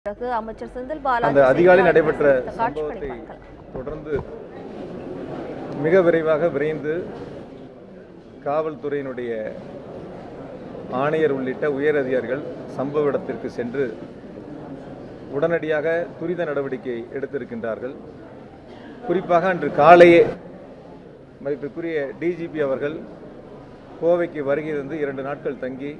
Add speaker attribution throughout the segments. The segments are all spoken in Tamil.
Speaker 1: பிறகு அமைச்சர் செந்தில் பாலாஜி
Speaker 2: அந்த அதிகாலை
Speaker 1: செய்தியாளர்களை
Speaker 2: நடைபெற்ற
Speaker 1: சந்தித்த காட்சிகளை
Speaker 2: சம்பவத்தை
Speaker 1: பார்க்கலாம்.
Speaker 2: தொடர்ந்து மிக விரைவாக விரைந்து காவல்துறையினுடைய ஆணையர் உள்ளிட்ட உயர் அதிகாரிகள் சம்பவ இடத்திற்கு சென்று உடனடியாக துரித நடவடிக்கை எடுத்திருக்கின்றார்கள் குறிப்பாக அன்று காலையே மதிப்பிற்குரிய டிஜிபி அவர்கள் கோவைக்கு வருகை தந்து இரண்டு நாட்கள் தங்கி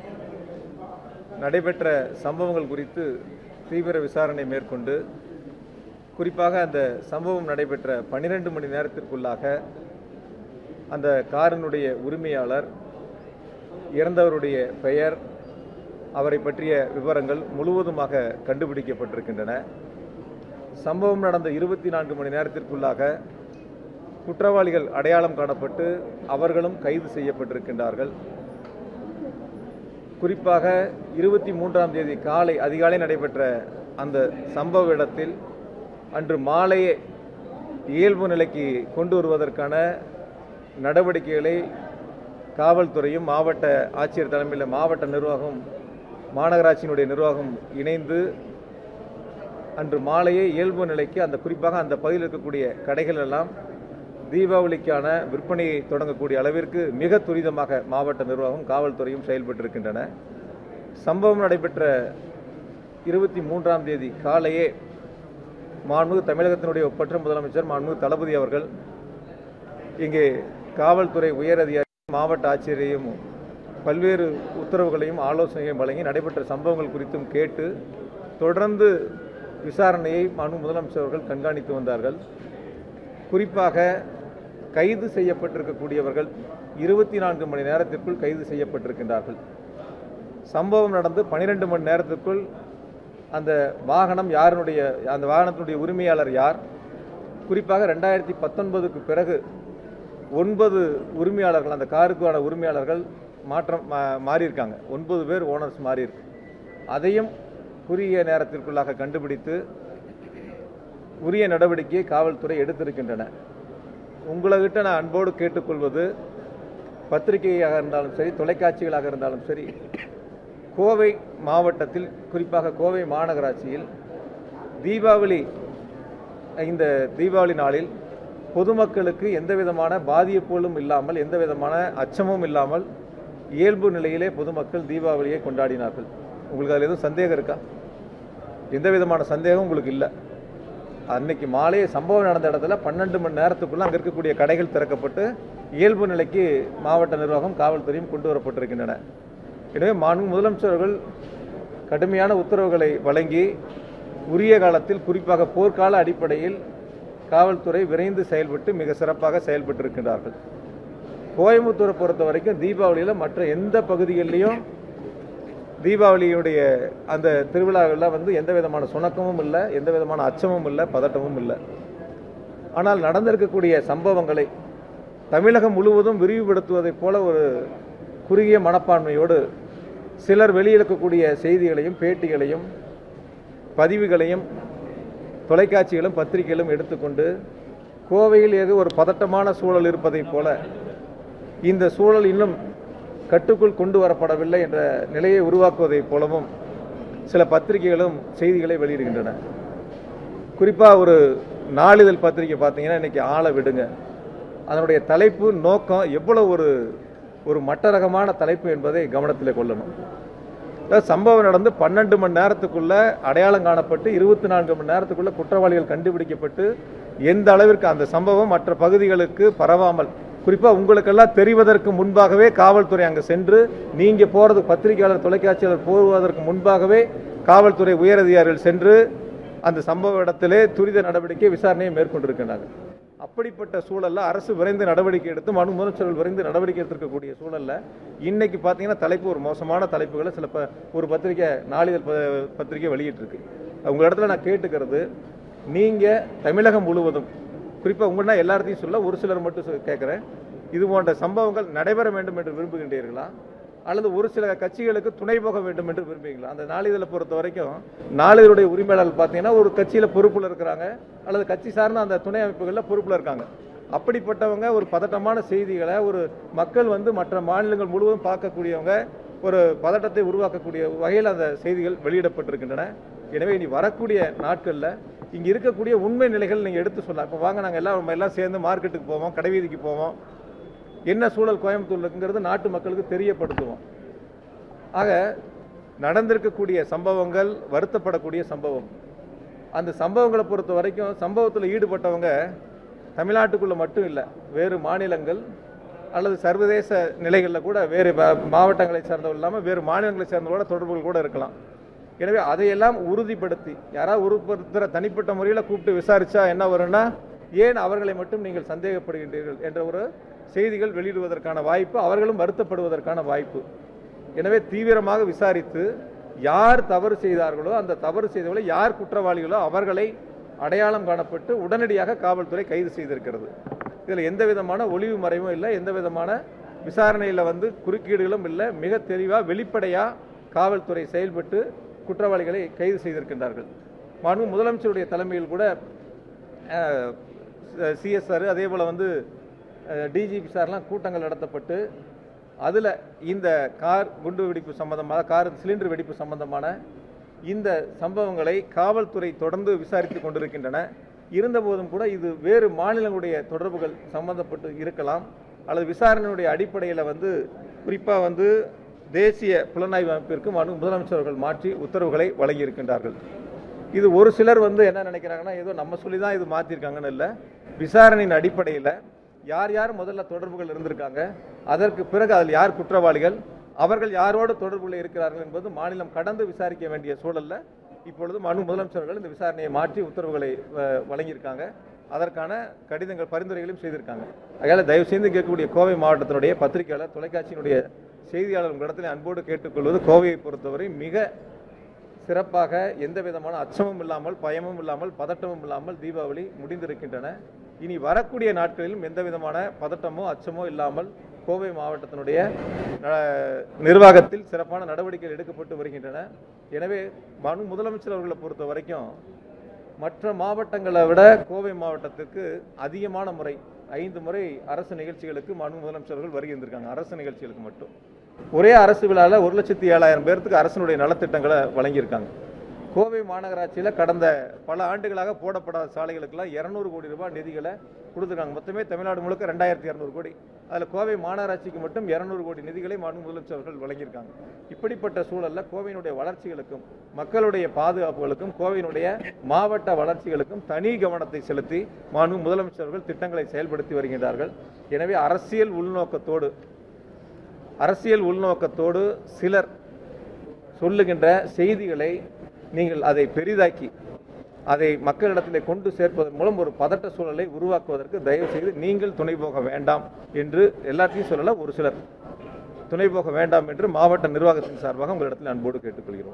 Speaker 2: நடைபெற்ற சம்பவங்கள் குறித்து தீவிர விசாரணை மேற்கொண்டு குறிப்பாக அந்த சம்பவம் நடைபெற்ற பன்னிரண்டு மணி நேரத்திற்குள்ளாக அந்த காரினுடைய உரிமையாளர் இறந்தவருடைய பெயர் அவரை பற்றிய விவரங்கள் முழுவதுமாக கண்டுபிடிக்கப்பட்டிருக்கின்றன சம்பவம் நடந்த இருபத்தி நான்கு மணி நேரத்திற்குள்ளாக குற்றவாளிகள் அடையாளம் காணப்பட்டு அவர்களும் கைது செய்யப்பட்டிருக்கின்றார்கள் குறிப்பாக இருபத்தி மூன்றாம் தேதி காலை அதிகாலை நடைபெற்ற அந்த சம்பவ இடத்தில் அன்று மாலையே இயல்பு நிலைக்கு கொண்டு வருவதற்கான நடவடிக்கைகளை காவல்துறையும் மாவட்ட ஆட்சியர் தலைமையில் மாவட்ட நிர்வாகம் மாநகராட்சியினுடைய நிர்வாகம் இணைந்து அன்று மாலையே இயல்பு நிலைக்கு அந்த குறிப்பாக அந்த பகுதியில் இருக்கக்கூடிய கடைகள் எல்லாம் தீபாவளிக்கான விற்பனையை தொடங்கக்கூடிய அளவிற்கு மிக துரிதமாக மாவட்ட நிர்வாகம் காவல்துறையும் செயல்பட்டிருக்கின்றன சம்பவம் நடைபெற்ற இருபத்தி மூன்றாம் தேதி காலையே மாண்புமிகு தமிழகத்தினுடைய ஒப்பற்ற முதலமைச்சர் மாண்புமிகு தளபதி அவர்கள் இங்கே காவல்துறை உயர் அதிகாரி மாவட்ட ஆட்சியரையும் பல்வேறு உத்தரவுகளையும் ஆலோசனைகளையும் வழங்கி நடைபெற்ற சம்பவங்கள் குறித்தும் கேட்டு தொடர்ந்து விசாரணையை மாண்பு முதலமைச்சர் அவர்கள் கண்காணித்து வந்தார்கள் குறிப்பாக கைது செய்யப்பட்டிருக்கக்கூடியவர்கள் இருபத்தி நான்கு மணி நேரத்திற்குள் கைது செய்யப்பட்டிருக்கின்றார்கள் சம்பவம் நடந்து பனிரெண்டு மணி நேரத்திற்குள் அந்த வாகனம் யாருடைய அந்த வாகனத்தினுடைய உரிமையாளர் யார் குறிப்பாக ரெண்டாயிரத்தி பத்தொன்பதுக்கு பிறகு ஒன்பது உரிமையாளர்கள் அந்த காருக்கான உரிமையாளர்கள் மாற்றம் மா- மாறியிருக்காங்க ஒன்பது பேர் ஓனர்ஸ் மாறியிருக்கு அதையும் குறுகிய நேரத்திற்குள்ளாக கண்டுபிடித்து உரிய நடவடிக்கையை காவல்துறை எடுத்திருக்கின்றன உங்களைகிட்ட நான் அன்போடு கேட்டுக்கொள்வது பத்திரிகையாக இருந்தாலும் சரி தொலைக்காட்சிகளாக இருந்தாலும் சரி கோவை மாவட்டத்தில் குறிப்பாக கோவை மாநகராட்சியில் தீபாவளி இந்த தீபாவளி நாளில் பொதுமக்களுக்கு எந்த விதமான பாதிப்புகளும் இல்லாமல் எந்த விதமான அச்சமும் இல்லாமல் இயல்பு நிலையிலே பொதுமக்கள் தீபாவளியை கொண்டாடினார்கள் உங்களுக்கு அதில் எதுவும் சந்தேகம் இருக்கா எந்த விதமான சந்தேகம் உங்களுக்கு இல்லை அன்னைக்கு மாலையே சம்பவம் நடந்த இடத்துல பன்னெண்டு மணி நேரத்துக்குள்ள அங்கே இருக்கக்கூடிய கடைகள் திறக்கப்பட்டு இயல்பு நிலைக்கு மாவட்ட நிர்வாகம் காவல்துறையும் கொண்டு வரப்பட்டிருக்கின்றன எனவே மாண்பு முதலமைச்சர் அவர்கள் கடுமையான உத்தரவுகளை வழங்கி உரிய காலத்தில் குறிப்பாக போர்க்கால அடிப்படையில் காவல்துறை விரைந்து செயல்பட்டு மிக சிறப்பாக செயல்பட்டிருக்கின்றார்கள் கோயம்புத்தூரை பொறுத்த வரைக்கும் தீபாவளியில் மற்ற எந்த பகுதிகளிலையும் தீபாவளியுடைய அந்த திருவிழாவில் வந்து எந்த விதமான சுணக்கமும் இல்லை எந்த விதமான அச்சமும் இல்லை பதட்டமும் இல்லை ஆனால் நடந்திருக்கக்கூடிய சம்பவங்களை தமிழகம் முழுவதும் விரிவுபடுத்துவதைப் போல ஒரு குறுகிய மனப்பான்மையோடு சிலர் வெளியிடக்கூடிய செய்திகளையும் பேட்டிகளையும் பதிவுகளையும் தொலைக்காட்சிகளும் பத்திரிகைகளும் எடுத்துக்கொண்டு கோவையில் ஏதோ ஒரு பதட்டமான சூழல் இருப்பதைப் போல இந்த சூழல் இன்னும் கட்டுக்குள் கொண்டு வரப்படவில்லை என்ற நிலையை உருவாக்குவதைப் போலவும் சில பத்திரிகைகளும் செய்திகளை வெளியிடுகின்றன குறிப்பாக ஒரு நாளிதழ் பத்திரிகை பார்த்தீங்கன்னா இன்னைக்கு ஆளை விடுங்க அதனுடைய தலைப்பு நோக்கம் எவ்வளவு ஒரு ஒரு மட்டரகமான தலைப்பு என்பதை கவனத்தில் கொள்ளணும் அதாவது சம்பவம் நடந்து பன்னெண்டு மணி நேரத்துக்குள்ள அடையாளம் காணப்பட்டு இருபத்தி நான்கு மணி நேரத்துக்குள்ள குற்றவாளிகள் கண்டுபிடிக்கப்பட்டு எந்த அளவிற்கு அந்த சம்பவம் மற்ற பகுதிகளுக்கு பரவாமல் குறிப்பா உங்களுக்கெல்லாம் தெரிவதற்கு முன்பாகவே காவல்துறை அங்க சென்று நீங்க போறது பத்திரிகையாளர் தொலைக்காட்சியாளர் போவதற்கு முன்பாகவே காவல்துறை உயரதிகாரிகள் சென்று அந்த சம்பவ இடத்திலே துரித நடவடிக்கை விசாரணையை மேற்கொண்டிருக்கிறாங்க அப்படிப்பட்ட சூழல்ல அரசு விரைந்து நடவடிக்கை எடுத்து மனு முதலமைச்சர்கள் விரைந்து நடவடிக்கை எடுத்திருக்கக்கூடிய சூழல்ல இன்னைக்கு பார்த்தீங்கன்னா தலைப்பு ஒரு மோசமான தலைப்புகளை சில ப- ஒரு பத்திரிகை நாளிதழ் ப- பத்திரிகை வெளியிட்டு இருக்கு உங்க இடத்துல நான் கேட்டுக்கிறது நீங்க தமிழகம் முழுவதும் குறிப்பா உங்கன்னா எல்லாத்தையும் சொல்ல ஒரு சிலர் மட்டும் சொ- கேட்கிறேன் இது போன்ற சம்பவங்கள் நடைபெற வேண்டும் என்று விரும்புகின்றீர்களா அல்லது ஒரு சில கட்சிகளுக்கு துணை போக வேண்டும் என்று விரும்புவீங்களா அந்த நாளிதழை பொறுத்த வரைக்கும் நாளிதழுடைய உரிமையாளர்கள் பார்த்தீங்கன்னா ஒரு கட்சியில பொறுப்புல இருக்கிறாங்க அல்லது கட்சி சார்ந்த அந்த துணை அமைப்புகளில் பொறுப்புல இருக்காங்க அப்படிப்பட்டவங்க ஒரு பதட்டமான செய்திகளை ஒரு மக்கள் வந்து மற்ற மாநிலங்கள் முழுவதும் பார்க்கக்கூடியவங்க ஒரு பதட்டத்தை உருவாக்கக்கூடிய வகையில் அந்த செய்திகள் வெளியிடப்பட்டிருக்கின்றன எனவே இனி வரக்கூடிய நாட்கள்ல இங்க இருக்கக்கூடிய உண்மை நிலைகள் நீங்க எடுத்து சொல்லலாம் இப்போ வாங்க நாங்க எல்லாம் நம்ம எல்லாம் சேர்ந்து மார்க்கெட்டுக்கு போவோம் கடைவீதிக்கு போவோம் என்ன சூழல் கோயம்புத்தூர்ல இருக்குங்கிறது நாட்டு மக்களுக்கு தெரியப்படுத்துவோம் ஆக நடந்திருக்கக்கூடிய சம்பவங்கள் வருத்தப்படக்கூடிய சம்பவம் அந்த சம்பவங்களை பொறுத்த வரைக்கும் சம்பவத்தில் ஈடுபட்டவங்க தமிழ்நாட்டுக்குள்ள மட்டும் இல்லை வேறு மாநிலங்கள் அல்லது சர்வதேச நிலைகளில் கூட வேறு ம- மாவட்டங்களை சேர்ந்தவர்கள் இல்லாமல் வேறு மாநிலங்களை சேர்ந்தவங்களோட தொடர்புகள் கூட இருக்கலாம் எனவே அதையெல்லாம் உறுதிப்படுத்தி யாராவது ஒருத்தர தனிப்பட்ட முறையில் கூப்பிட்டு விசாரிச்சா என்ன வரும்னா ஏன் அவர்களை மட்டும் நீங்கள் சந்தேகப்படுகின்றீர்கள் என்ற ஒரு செய்திகள் வெளியிடுவதற்கான வாய்ப்பு அவர்களும் வருத்தப்படுவதற்கான வாய்ப்பு எனவே தீவிரமாக விசாரித்து யார் தவறு செய்தார்களோ அந்த தவறு செய்தவர்களை யார் குற்றவாளிகளோ அவர்களை அடையாளம் காணப்பட்டு உடனடியாக காவல்துறை கைது செய்திருக்கிறது இதில் எந்த விதமான ஒளிவு மறைவும் இல்லை எந்த விதமான விசாரணையில் வந்து குறுக்கீடுகளும் இல்லை மிக தெளிவாக வெளிப்படையாக காவல்துறை செயல்பட்டு குற்றவாளிகளை கைது செய்திருக்கின்றார்கள் மாண்பு முதலமைச்சருடைய தலைமையில் கூட சிஎஸ்ஆர் அதே போல் வந்து டிஜிபி சார்லாம் கூட்டங்கள் நடத்தப்பட்டு அதில் இந்த கார் குண்டு வெடிப்பு சம்பந்தமாக கார் சிலிண்டர் வெடிப்பு சம்பந்தமான இந்த சம்பவங்களை காவல்துறை தொடர்ந்து விசாரித்து கொண்டிருக்கின்றன இருந்தபோதும் கூட இது வேறு மாநிலங்களுடைய தொடர்புகள் சம்பந்தப்பட்டு இருக்கலாம் அல்லது விசாரணையுடைய அடிப்படையில் வந்து குறிப்பாக வந்து தேசிய புலனாய்வு அமைப்பிற்கு மனு முதலமைச்சர்கள் மாற்றி உத்தரவுகளை வழங்கியிருக்கின்றார்கள் இது ஒரு சிலர் வந்து என்ன நினைக்கிறாங்கன்னா ஏதோ நம்ம சொல்லி தான் இது மாற்றிருக்காங்கன்னு இல்லை விசாரணையின் அடிப்படையில் யார் யார் முதல்ல தொடர்புகள் இருந்திருக்காங்க அதற்கு பிறகு அதில் யார் குற்றவாளிகள் அவர்கள் யாரோடு தொடர்புல இருக்கிறார்கள் என்பது மாநிலம் கடந்து விசாரிக்க வேண்டிய சூழல்ல இப்பொழுது மனு முதலமைச்சர்கள் இந்த விசாரணையை மாற்றி உத்தரவுகளை அஹ், வழங்கியிருக்காங்க அதற்கான கடிதங்கள் பரிந்துரைகளையும் செய்திருக்காங்க அதனால தயவு செய்து கேட்கக்கூடிய கோவை மாவட்டத்தினுடைய பத்திரிகையாளர் தொலைக்காட்சியினுடைய செய்தியாளர் உங்களிடத்தில் அன்போடு கேட்டுக்கொள்வது கோவையை பொறுத்தவரை மிக சிறப்பாக எந்த விதமான அச்சமும் இல்லாமல் பயமும் இல்லாமல் பதட்டமும் இல்லாமல் தீபாவளி முடிந்திருக்கின்றன இனி வரக்கூடிய நாட்களிலும் எந்த விதமான பதட்டமோ அச்சமோ இல்லாமல் கோவை மாவட்டத்தினுடைய அஹ், நிர்வாகத்தில் சிறப்பான நடவடிக்கைகள் எடுக்கப்பட்டு வருகின்றன எனவே மனு முதலமைச்சர் அவர்களை பொறுத்த வரைக்கும் மற்ற மாவட்டங்களை விட கோவை மாவட்டத்திற்கு அதிகமான முறை ஐந்து முறை அரசு நிகழ்ச்சிகளுக்கு மனு முதலமைச்சர்கள் வருகை இருந்திருக்காங்க அரசு நிகழ்ச்சிகளுக்கு மட்டும் ஒரே அரசு விழாவில் ஒரு லட்சத்தி ஏழாயிரம் பேர்த்துக்கு அரசினுடைய நலத்திட்டங்களை வழங்கியிருக்காங்க கோவை மாநகராட்சியில் கடந்த பல ஆண்டுகளாக போடப்படாத சாலைகளுக்கெல்லாம் இரநூறு கோடி ரூபாய் நிதிகளை கொடுத்துருக்காங்க மொத்தமே தமிழ்நாடு முழுக்க ரெண்டாயிரத்தி இரநூறு கோடி அதில் கோவை மாநகராட்சிக்கு மட்டும் இரநூறு கோடி நிதிகளை மாநில முதலமைச்சர்கள் வழங்கியிருக்காங்க இப்படிப்பட்ட சூழல்ல கோவையினுடைய வளர்ச்சிகளுக்கும் மக்களுடைய பாதுகாப்புகளுக்கும் கோவையினுடைய மாவட்ட வளர்ச்சிகளுக்கும் தனி கவனத்தை செலுத்தி மாண்பு முதலமைச்சர்கள் திட்டங்களை செயல்படுத்தி வருகின்றார்கள் எனவே அரசியல் உள்நோக்கத்தோடு அரசியல் உள்நோக்கத்தோடு சிலர் சொல்லுகின்ற செய்திகளை நீங்கள் அதை பெரிதாக்கி அதை மக்களிடத்திலே கொண்டு சேர்ப்பதன் மூலம் ஒரு பதட்ட சூழலை உருவாக்குவதற்கு தயவு செய்து நீங்கள் துணை போக வேண்டாம் என்று எல்லாத்தையும் சொல்லல ஒரு சிலர் துணை போக வேண்டாம் என்று மாவட்ட நிர்வாகத்தின் சார்பாக உங்களிடத்தில் அன்போடு கேட்டுக்கொள்கிறோம்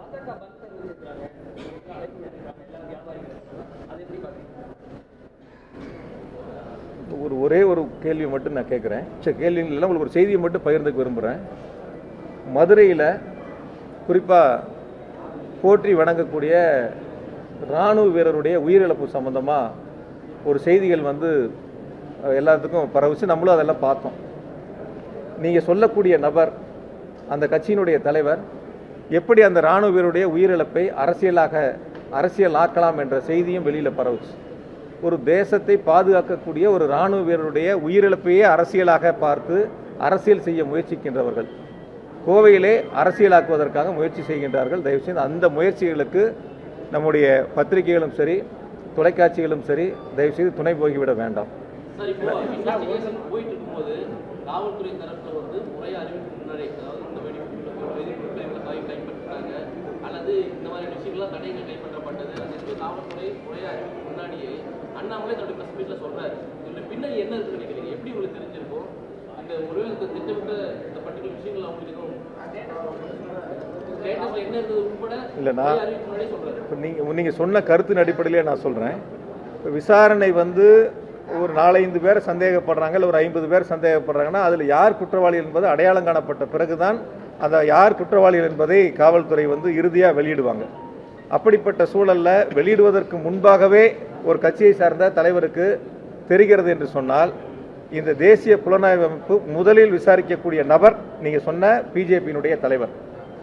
Speaker 2: ஒரு ஒரே ஒரு கேள்வி மட்டும் நான் கேட்குறேன் சரி கேள்வி இல்லை உங்களுக்கு ஒரு செய்தியை மட்டும் பகிர்ந்துக்க விரும்புகிறேன் மதுரையில் குறிப்பாக போற்றி வணங்கக்கூடிய இராணுவ வீரருடைய உயிரிழப்பு சம்பந்தமாக ஒரு செய்திகள் வந்து அஹ், எல்லாத்துக்கும் பரவுச்சு நம்மளும் அதெல்லாம் பார்த்தோம் நீங்கள் சொல்லக்கூடிய நபர் அந்த கட்சியினுடைய தலைவர் எப்படி அந்த இராணுவ வீரருடைய உயிரிழப்பை அரசியலாக அரசியல் ஆக்கலாம் என்ற செய்தியும் வெளியில் பரவுச்சு ஒரு தேசத்தை பாதுகாக்கக்கூடிய ஒரு இராணுவ வீரருடைய உயிரிழப்பையே அரசியலாக பார்த்து அரசியல் செய்ய முயற்சிக்கின்றவர்கள் கோவையிலே அரசியலாக்குவதற்காக முயற்சி செய்கின்றார்கள் தயவுசெய்து அந்த முயற்சிகளுக்கு நம்முடைய பத்திரிகைகளும் சரி தொலைக்காட்சிகளும் சரி தயவுசெய்து துணை போகிவிட வேண்டாம்
Speaker 1: சார் இப்போ இன்வெஸ்டிகேஷன் போயிட்டு இருக்கும்போது காவல்துறை தரப்புல வந்து முறையா அறிவிப்பு முன்னாடி அதாவது இந்த வெடிப்பு வெடிப்புகளை இவங்க கை கைப்பற்றிட்டாங்க அல்லது இந்த மாதிரி விஷயங்கள்லாம் தடைகள் கைப்பற்றப்பட்டது அது எதுவும் காவல்துறை முறையா அறிவிப்பு முன்னாடியே அண்ணாமலை தன்னுடைய பிரஸ் மீட்ல சொல்றாரு இதுல பின்னாடி என்ன இருக்குன்னு நினைக்கிறீங்க எப்படி உங்களுக்கு தெரிஞ்சிருக்கும் இந்த ஒருவேளை இந்த திட்டமிட்ட இந்த பர்டிகுலர் விஷயங்கள் அவங்களுக்கு எதுவும் ஸ்டேட்டஸ்ல என்ன இருந்தது உட்பட
Speaker 2: இல்ல, நான்-
Speaker 1: முறையா அறிவிப்பு முன்னாடியே சொல்றாரு
Speaker 2: இப்போ நீங்கள் நீங்கள் சொன்ன கருத்தின் அடிப்படையிலே நான் சொல்கிறேன் இப்போ விசாரணை வந்து ஒரு நாலஞ்சு பேர் சந்தேகப்படுறாங்க இல்லை ஒரு ஐம்பது பேர் சந்தேகப்படுறாங்கன்னா அதில் யார் குற்றவாளி என்பது அடையாளம் காணப்பட்ட பிறகுதான் அந்த யார் குற்றவாளிகள் என்பதை காவல்துறை வந்து இறுதியாக வெளியிடுவாங்க அப்படிப்பட்ட சூழல்ல வெளியிடுவதற்கு முன்பாகவே ஒரு கட்சியை சார்ந்த தலைவருக்கு தெரிகிறது என்று சொன்னால் இந்த தேசிய புலனாய்வு அமைப்பு முதலில் விசாரிக்கக்கூடிய நபர் நீங்கள் சொன்ன பிஜேபியினுடைய தலைவர்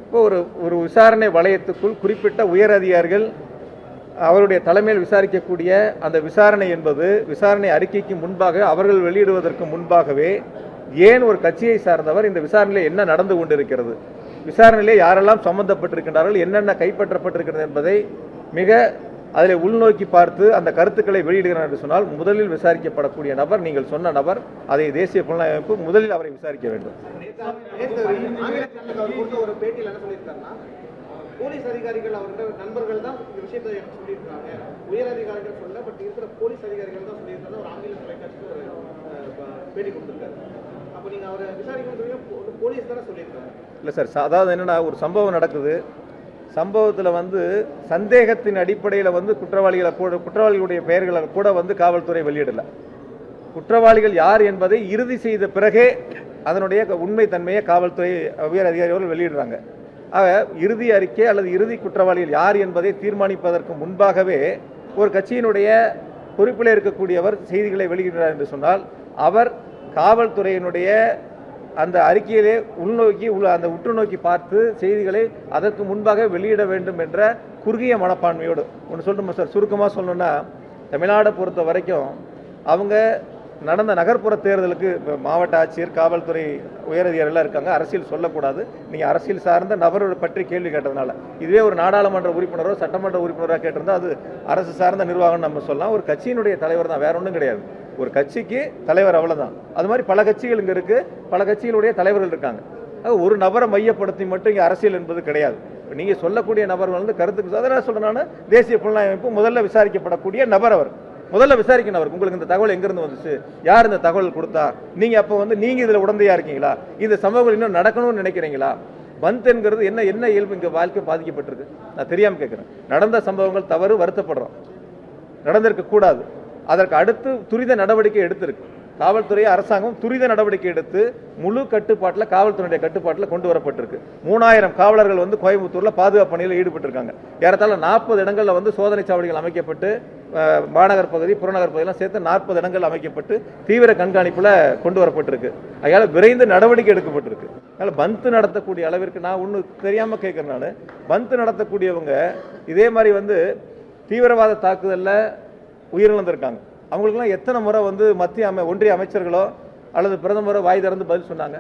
Speaker 2: இப்போ ஒரு ஒரு விசாரணை வளையத்துக்குள் குறிப்பிட்ட உயர் அதிகாரிகள் அவருடைய தலைமையில் விசாரிக்கக்கூடிய அந்த விசாரணை என்பது விசாரணை அறிக்கைக்கு முன்பாக அவர்கள் வெளியிடுவதற்கு முன்பாகவே ஏன் ஒரு கட்சியை சார்ந்தவர் இந்த விசாரணையில் என்ன நடந்து கொண்டிருக்கிறது விசாரணையிலே யாரெல்லாம் சம்பந்தப்பட்டிருக்கின்றார்கள் என்னென்ன கைப்பற்றப்பட்டிருக்கிறது என்பதை மிக அதில் உள்நோக்கி பார்த்து அந்த கருத்துக்களை வெளியிடுகிறார் என்று சொன்னால் முதலில் விசாரிக்கப்படக்கூடிய நபர் நீங்கள் சொன்ன நபர் அதை தேசிய புலனாய்வு அமைப்பு முதலில் அவரை விசாரிக்க வேண்டும்
Speaker 3: நேத்து ஆங்கில சேனலுக்கு அவர் கொடுத்த ஒரு பேட்டியில் என்ன சொல்லியிருக்காருன்னா போலீஸ் அதிகாரிகள் அவர்கிட்ட நண்பர்கள் தான் இந்த விஷயத்தை எனக்கு சொல்லியிருக்காங்க உயர் அதிகாரிகள் சொல்ல பட் இருக்கிற போலீஸ் அதிகாரிகள் தான் சொல்லியிருக்காங்க ஒரு ஆங்கில தொலைக்காட்சிக்கு ஒரு அஹ், ப- பேட்டி கொடுத்திருக்காரு அப்போ நீங்க அவரை விசாரிக்கணும் போலீஸ் தானே சொல்லியிருக்காங்க
Speaker 2: இல்லை சார் ச- அதாவது என்னன்னா ஒரு சம்பவம் நடக்குது சம்பவத்தில் வந்து சந்தேகத்தின் அடிப்படையில் வந்து குற்றவாளிகளை கூட குற்றவாளிகளுடைய பெயர்களை கூட வந்து காவல்துறை வெளியிடல குற்றவாளிகள் யார் என்பதை இறுதி செய்த பிறகே அதனுடைய உண்மை தன்மையை காவல்துறை உயர் அதிகாரிகள் வெளியிடுறாங்க ஆக இறுதி அறிக்கை அல்லது இறுதி குற்றவாளிகள் யார் என்பதை தீர்மானிப்பதற்கு முன்பாகவே ஒரு கட்சியினுடைய பொறுப்பில் இருக்கக்கூடியவர் செய்திகளை வெளியிடுகிறார் என்று சொன்னால் அவர் காவல்துறையினுடைய அந்த அறிக்கையிலே உள்நோக்கி உள்ள அந்த உற்று நோக்கி பார்த்து செய்திகளை அதற்கு முன்பாக வெளியிட வேண்டும் என்ற குறுகிய மனப்பான்மையோடு ஒன்று சொல்லணுமா சார் சுருக்கமாக சொல்லணும்னா தமிழ்நாடை பொறுத்த வரைக்கும் அவங்க நடந்த நகர்ப்புற தேர்தலுக்கு இப்ப மாவட்ட ஆட்சியர் காவல்துறை உயரதிகாரிகள் இருக்காங்க அரசியல் சொல்லக்கூடாது நீங்கள் அரசியல் சார்ந்த நபரை பற்றி கேள்வி கேட்டதுனால இதுவே ஒரு நாடாளுமன்ற உறுப்பினரோ சட்டமன்ற உறுப்பினரோ கேட்டிருந்தா அது அரசு சார்ந்த நிர்வாகம் நம்ம சொல்லலாம் ஒரு கட்சியினுடைய தலைவர் தான் வேற ஒன்றும் கிடையாது ஒரு கட்சிக்கு தலைவர் அவ்வளவுதான் அது மாதிரி பல கட்சிகள் இங்க இருக்கு பல கட்சிகளுடைய தலைவர்கள் இருக்காங்க ஆக ஒரு நபரை மையப்படுத்தி மட்டும் இங்க அரசியல் என்பது கிடையாது இப்ப நீங்க சொல்லக்கூடிய நபர்கள் வந்து கருத்துக்கு அதனால சொல்றேன் நான் தேசிய புலனாய்வு அமைப்பு முதல்ல விசாரிக்கப்படக்கூடிய நபர் அவர் முதல்ல விசாரிக்கணும் அவருக்கு உங்களுக்கு இந்த தகவல் எங்கிருந்து வந்துச்சு யார் இந்த தகவல் கொடுத்தா நீங்க அப்ப வந்து நீங்க இதுல உடந்தையா இருக்கீங்களா இந்த சம்பவங்கள் இன்னும் நடக்கணும்னு நினைக்கிறீங்களா பந்த் என்கிறது என்ன என்ன இயல்பு இங்க வாழ்க்கை பாதிக்கப்பட்டிருக்கு நான் தெரியாம கேட்கிறேன் நடந்த சம்பவங்கள் தவறு வருத்தப்படுறோம் நடந்திருக்க கூடாது அதற்கு அடுத்து துரித நடவடிக்கை எடுத்திருக்கு காவல்துறை அரசாங்கம் துரித நடவடிக்கை எடுத்து முழு கட்டுப்பாட்டில் காவல்துறையுடைய கட்டுப்பாட்டில் கொண்டு வரப்பட்டிருக்கு மூணாயிரம் காவலர்கள் வந்து கோயம்புத்தூர்ல பாதுகாப்பு பணியில் ஈடுபட்டிருக்காங்க ஏறத்தாழ நாற்பது இடங்கள்ல வந்து சோதனை சாவடிகள் அமைக்கப்பட்டு அஹ், மாநகர் பகுதி புறநகர் பகுதியெல்லாம் சேர்த்து நாற்பது இடங்கள் அமைக்கப்பட்டு தீவிர கண்காணிப்புல கொண்டு வரப்பட்டிருக்கு அதனால விரைந்து நடவடிக்கை எடுக்கப்பட்டிருக்கு அதனால பந்து நடத்தக்கூடிய அளவிற்கு நான் ஒண்ணு தெரியாம கேட்கிறேன் நான் பந்து நடத்தக்கூடியவங்க இதே மாதிரி வந்து தீவிரவாத தாக்குதல்ல உயிரிழந்திருக்காங்க அவங்களுக்குலாம் எத்தனை முறை வந்து மத்திய அமை ஒன்றிய அமைச்சர்களோ அல்லது பிரதமரோ வாய் திறந்து பதில் சொன்னாங்க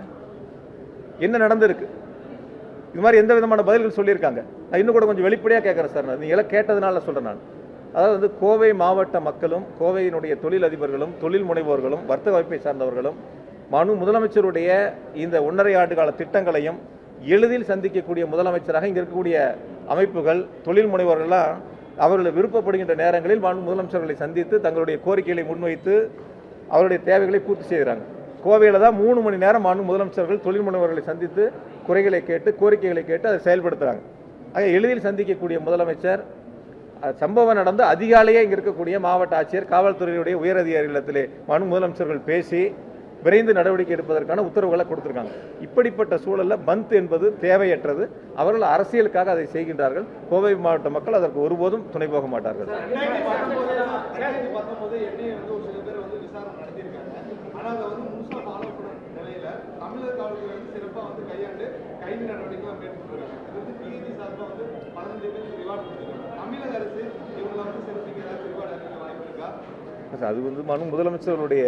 Speaker 2: என்ன நடந்திருக்கு இது மாதிரி எந்த விதமான பதில்கள் சொல்லியிருக்காங்க நான் இன்னும் கூட கொஞ்சம் வெளிப்படையாக கேட்குறேன் சார் நான் நீங்க கேட்டதுனால சொல்கிறேன் நான் அதாவது வந்து கோவை மாவட்ட மக்களும் கோவையினுடைய தொழில் அதிபர்களும் தொழில் முனைவோர்களும் வர்த்தக அமைப்பை சார்ந்தவர்களும் மனு முதலமைச்சருடைய இந்த ஒன்றரை ஆண்டு கால திட்டங்களையும் எளிதில் சந்திக்கக்கூடிய முதலமைச்சராக இங்கே இருக்கக்கூடிய அமைப்புகள் தொழில் முனைவோர்கள்லாம் அவர்கள் விருப்பப்படுகின்ற நேரங்களில் மாண்பு முதலமைச்சர்களை சந்தித்து தங்களுடைய கோரிக்கைகளை முன்வைத்து அவருடைய தேவைகளை பூர்த்தி செய்கிறாங்க கோவையில் தான் மூணு மணி நேரம் மாண்பு முதலமைச்சர்கள் தொழில் முனைவர்களை சந்தித்து குறைகளை கேட்டு கோரிக்கைகளை கேட்டு அதை செயல்படுத்துகிறாங்க ஆக எளிதில் சந்திக்கக்கூடிய முதலமைச்சர் அஹ், சம்பவம் நடந்து அதிகாலையே இங்கே இருக்கக்கூடிய மாவட்ட ஆட்சியர் காவல்துறையினுடைய உயரதிகாரிகளிடத்திலே மனு முதலமைச்சர்கள் பேசி விரைந்து நடவடிக்கை எடுப்பதற்கான உத்தரவுகளை கொடுத்திருக்காங்க இப்படிப்பட்ட சூழல்ல பந்த் என்பது தேவையற்றது அவர்கள் அரசியலுக்காக அதை செய்கின்றார்கள் கோவை மாவட்ட மக்கள் அதற்கு ஒருபோதும் துணை போக மாட்டார்கள்
Speaker 3: ரெண்டாயிரத்தி பத்தொன்பது என்ஐஏ வந்து ஒரு சில பேர் வந்து விசாரணை நடத்தியிருக்காங்க ஆனா அதை வந்து முழுசா ஃபாலோ பண்ண நிலையில தமிழக காவல்துறை வந்து சிறப்பா வந்து கையாண்டு கைது நடவடிக்கை மேற்கொண்டு இருக்காங்க இது வந்து பிஜி சார்பா வந்து பதினஞ்சு பேருக்கு ரிவார்டு கொடுத்துருக்காங்க தமிழக அரசு இவங்களை வந்து சிறப்பிக்க ஏதாவது ரிவார்டு அறிவிக்க வாய்ப்பு இருக்கா
Speaker 2: அது வந்து மனு முதலமைச்சருடைய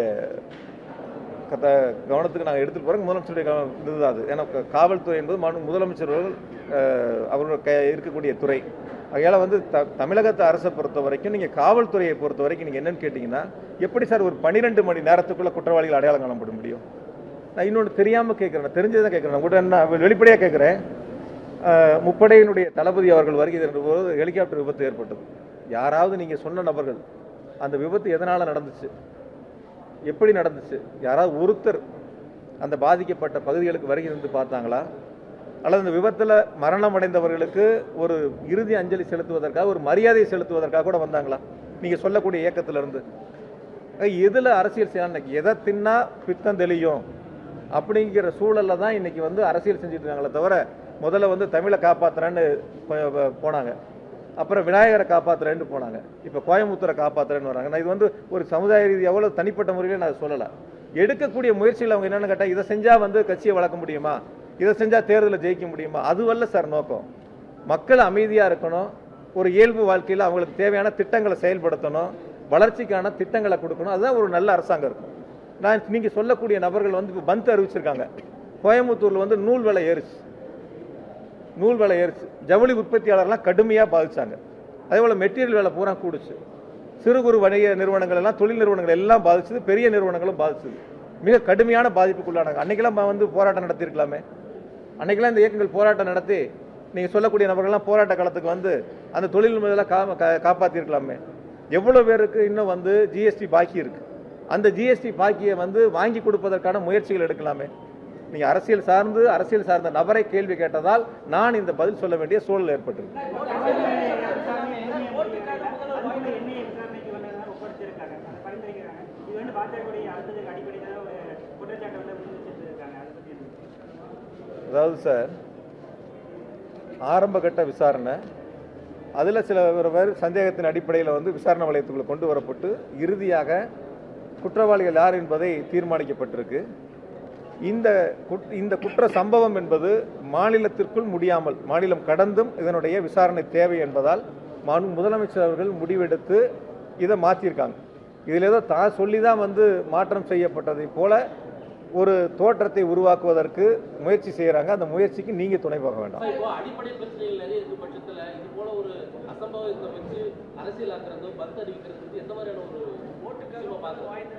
Speaker 2: கத கவனத்துக்கு நாங்கள் எடுத்துட்டு போகிறோம் முதலமைச்சருடைய கவனம் இதுதான் அது ஏன்னா க- காவல்துறை என்பது மனு முதலமைச்சர் அவர்கள் அஹ், அவரோட க இருக்கக்கூடிய துறை அதனால வந்து த தமிழகத்தை அரசை பொறுத்த வரைக்கும் நீங்கள் காவல்துறையை பொறுத்த வரைக்கும் நீங்கள் என்னன்னு கேட்டிங்கன்னா எப்படி சார் ஒரு பன்னிரெண்டு மணி நேரத்துக்குள்ள குற்றவாளிகள் அடையாளம் காணப்பட முடியும் நான் இன்னொன்று தெரியாமல் கேட்குறேன் நான் தெரிஞ்சதை கேட்குறேன் நான் கூட நான் வெளிப்படையாக கேட்குறேன் முப்படையினுடைய தளபதி அவர்கள் வருகை தருகிற போது ஹெலிகாப்டர் விபத்து ஏற்பட்டது யாராவது நீங்கள் சொன்ன நபர்கள் அந்த விபத்து எதனால் நடந்துச்சு எப்படி நடந்துச்சு யாராவது ஒருத்தர் அந்த பாதிக்கப்பட்ட பகுதிகளுக்கு வருகை இருந்து பார்த்தாங்களா அல்லது அந்த விபத்தில் மரணம் அடைந்தவர்களுக்கு ஒரு இறுதி அஞ்சலி செலுத்துவதற்காக ஒரு மரியாதை செலுத்துவதற்காக கூட வந்தாங்களா நீங்க சொல்லக்கூடிய இயக்கத்துல இருந்து அஹ் எதுல அரசியல் செய்யலாம் இன்னைக்கு எதை தின்னா பித்தம் தெளியும் அப்படிங்கிற சூழல்ல தான் இன்னைக்கு வந்து அரசியல் செஞ்சுட்டு இருக்காங்களே தவிர முதல்ல வந்து தமிழை காப்பாத்துறேன்னு போ- போனாங்க அப்புறம் விநாயகரை காப்பாத்துறேன்னு போனாங்க இப்போ கோயம்புத்தூரை காப்பாத்துறேன்னு வராங்க நான் இது வந்து ஒரு சமுதாய ரீதி எவ்வளவு தனிப்பட்ட முறையில் நான் சொல்லலை எடுக்கக்கூடிய முயற்சியில் அவங்க என்னன்னு கேட்டால் இதை செஞ்சா வந்து கட்சியை வளர்க்க முடியுமா இதை செஞ்சால் தேர்தலில் ஜெயிக்க முடியுமா அதுவல்ல சார் நோக்கம் மக்கள் அமைதியாக இருக்கணும் ஒரு இயல்பு வாழ்க்கையில் அவங்களுக்கு தேவையான திட்டங்களை செயல்படுத்தணும் வளர்ச்சிக்கான திட்டங்களை கொடுக்கணும் அதுதான் ஒரு நல்ல அரசாங்கம் இருக்கும் நான் நீங்கள் சொல்லக்கூடிய நபர்கள் வந்து இப்போ பந்த் அறிவிச்சிருக்காங்க கோயம்புத்தூரில் வந்து நூல் விலை ஏறுச்சு நூல் விலை ஏறுச்சு ஜவுளி உற்பத்தியாளர்லாம் கடுமையாக பாதிச்சாங்க அதே போல் மெட்டீரியல் விலை பூரா கூடுச்சு சிறு குறு வணிக நிறுவனங்கள் எல்லாம் தொழில் நிறுவனங்கள் எல்லாம் பாதிச்சது பெரிய நிறுவனங்களும் பாதிச்சது மிக கடுமையான பாதிப்புக்குள்ளானாங்க அன்னைக்கெல்லாம் நம்ம வந்து போராட்டம் நடத்தியிருக்கலாமே அன்னைக்கெல்லாம் இந்த இயக்கங்கள் போராட்டம் நடத்தி நீங்கள் சொல்லக்கூடிய நபர்கள்லாம் போராட்ட காலத்துக்கு வந்து அந்த தொழில் முதல்ல கா கா- காப்பாத்தியிருக்கலாமே எவ்வளோ பேருக்கு இன்னும் வந்து ஜிஎஸ்டி பாக்கி இருக்கு அந்த ஜிஎஸ்டி பாக்கியை வந்து வாங்கி கொடுப்பதற்கான முயற்சிகள் எடுக்கலாமே நீங்க அரசியல் சார்ந்து அரசியல் சார்ந்த நபரை கேள்வி கேட்டதால் நான் இந்த பதில் சொல்ல வேண்டிய சூழல் ஏற்பட்டிருக்கு
Speaker 4: எண்ணெயை விசாரணைக்கு வந்ததாக ஒப்படைச்சிருக்காங்க அதை பரிந்துரைக்கிறாங்க இது வந்து பாஜகவுடைய அடுத்ததுக்கு அடிப்படையில் ஒரு குற்றச்சாட்டை வந்து முன்வச்சிருக்காங்க அதை பற்றி என்ன
Speaker 2: அதாவது சார் ஆரம்ப கட்ட விசாரணை அதில் சில பேர் சந்தேகத்தின் அடிப்படையில் வந்து விசாரணை வளையத்துக்குள்ள கொண்டு வரப்பட்டு இறுதியாக குற்றவாளிகள் யார் என்பதை தீர்மானிக்கப்பட்டிருக்கு இந்த குட்- இந்த குற்ற சம்பவம் என்பது மாநிலத்திற்குள் முடியாமல் மாநிலம் கடந்தும் இதனுடைய விசாரணை தேவை என்பதால் மாண்பு முதலமைச்சர் அவர்கள் முடிவெடுத்து இதை மாற்றியிருக்காங்க இதில் ஏதோ தான் சொல்லி தான் வந்து மாற்றம் செய்யப்பட்டதை போல ஒரு தோற்றத்தை உருவாக்குவதற்கு முயற்சி செய்கிறாங்க அந்த முயற்சிக்கு நீங்கள் துணை போக வேண்டாம்
Speaker 1: இப்போ அடிப்படை பிரச்சனைகள் நிறைய இருக்க பட்சத்துல இது போல ஒரு அசம்பவத்தை வச்சு அரசியல் ஆக்குறதோ பந்து அறிவிக்கிறது வந்து எந்த மாதிரியான ஒரு ஓட்டுக்கு பார்க்கலாம்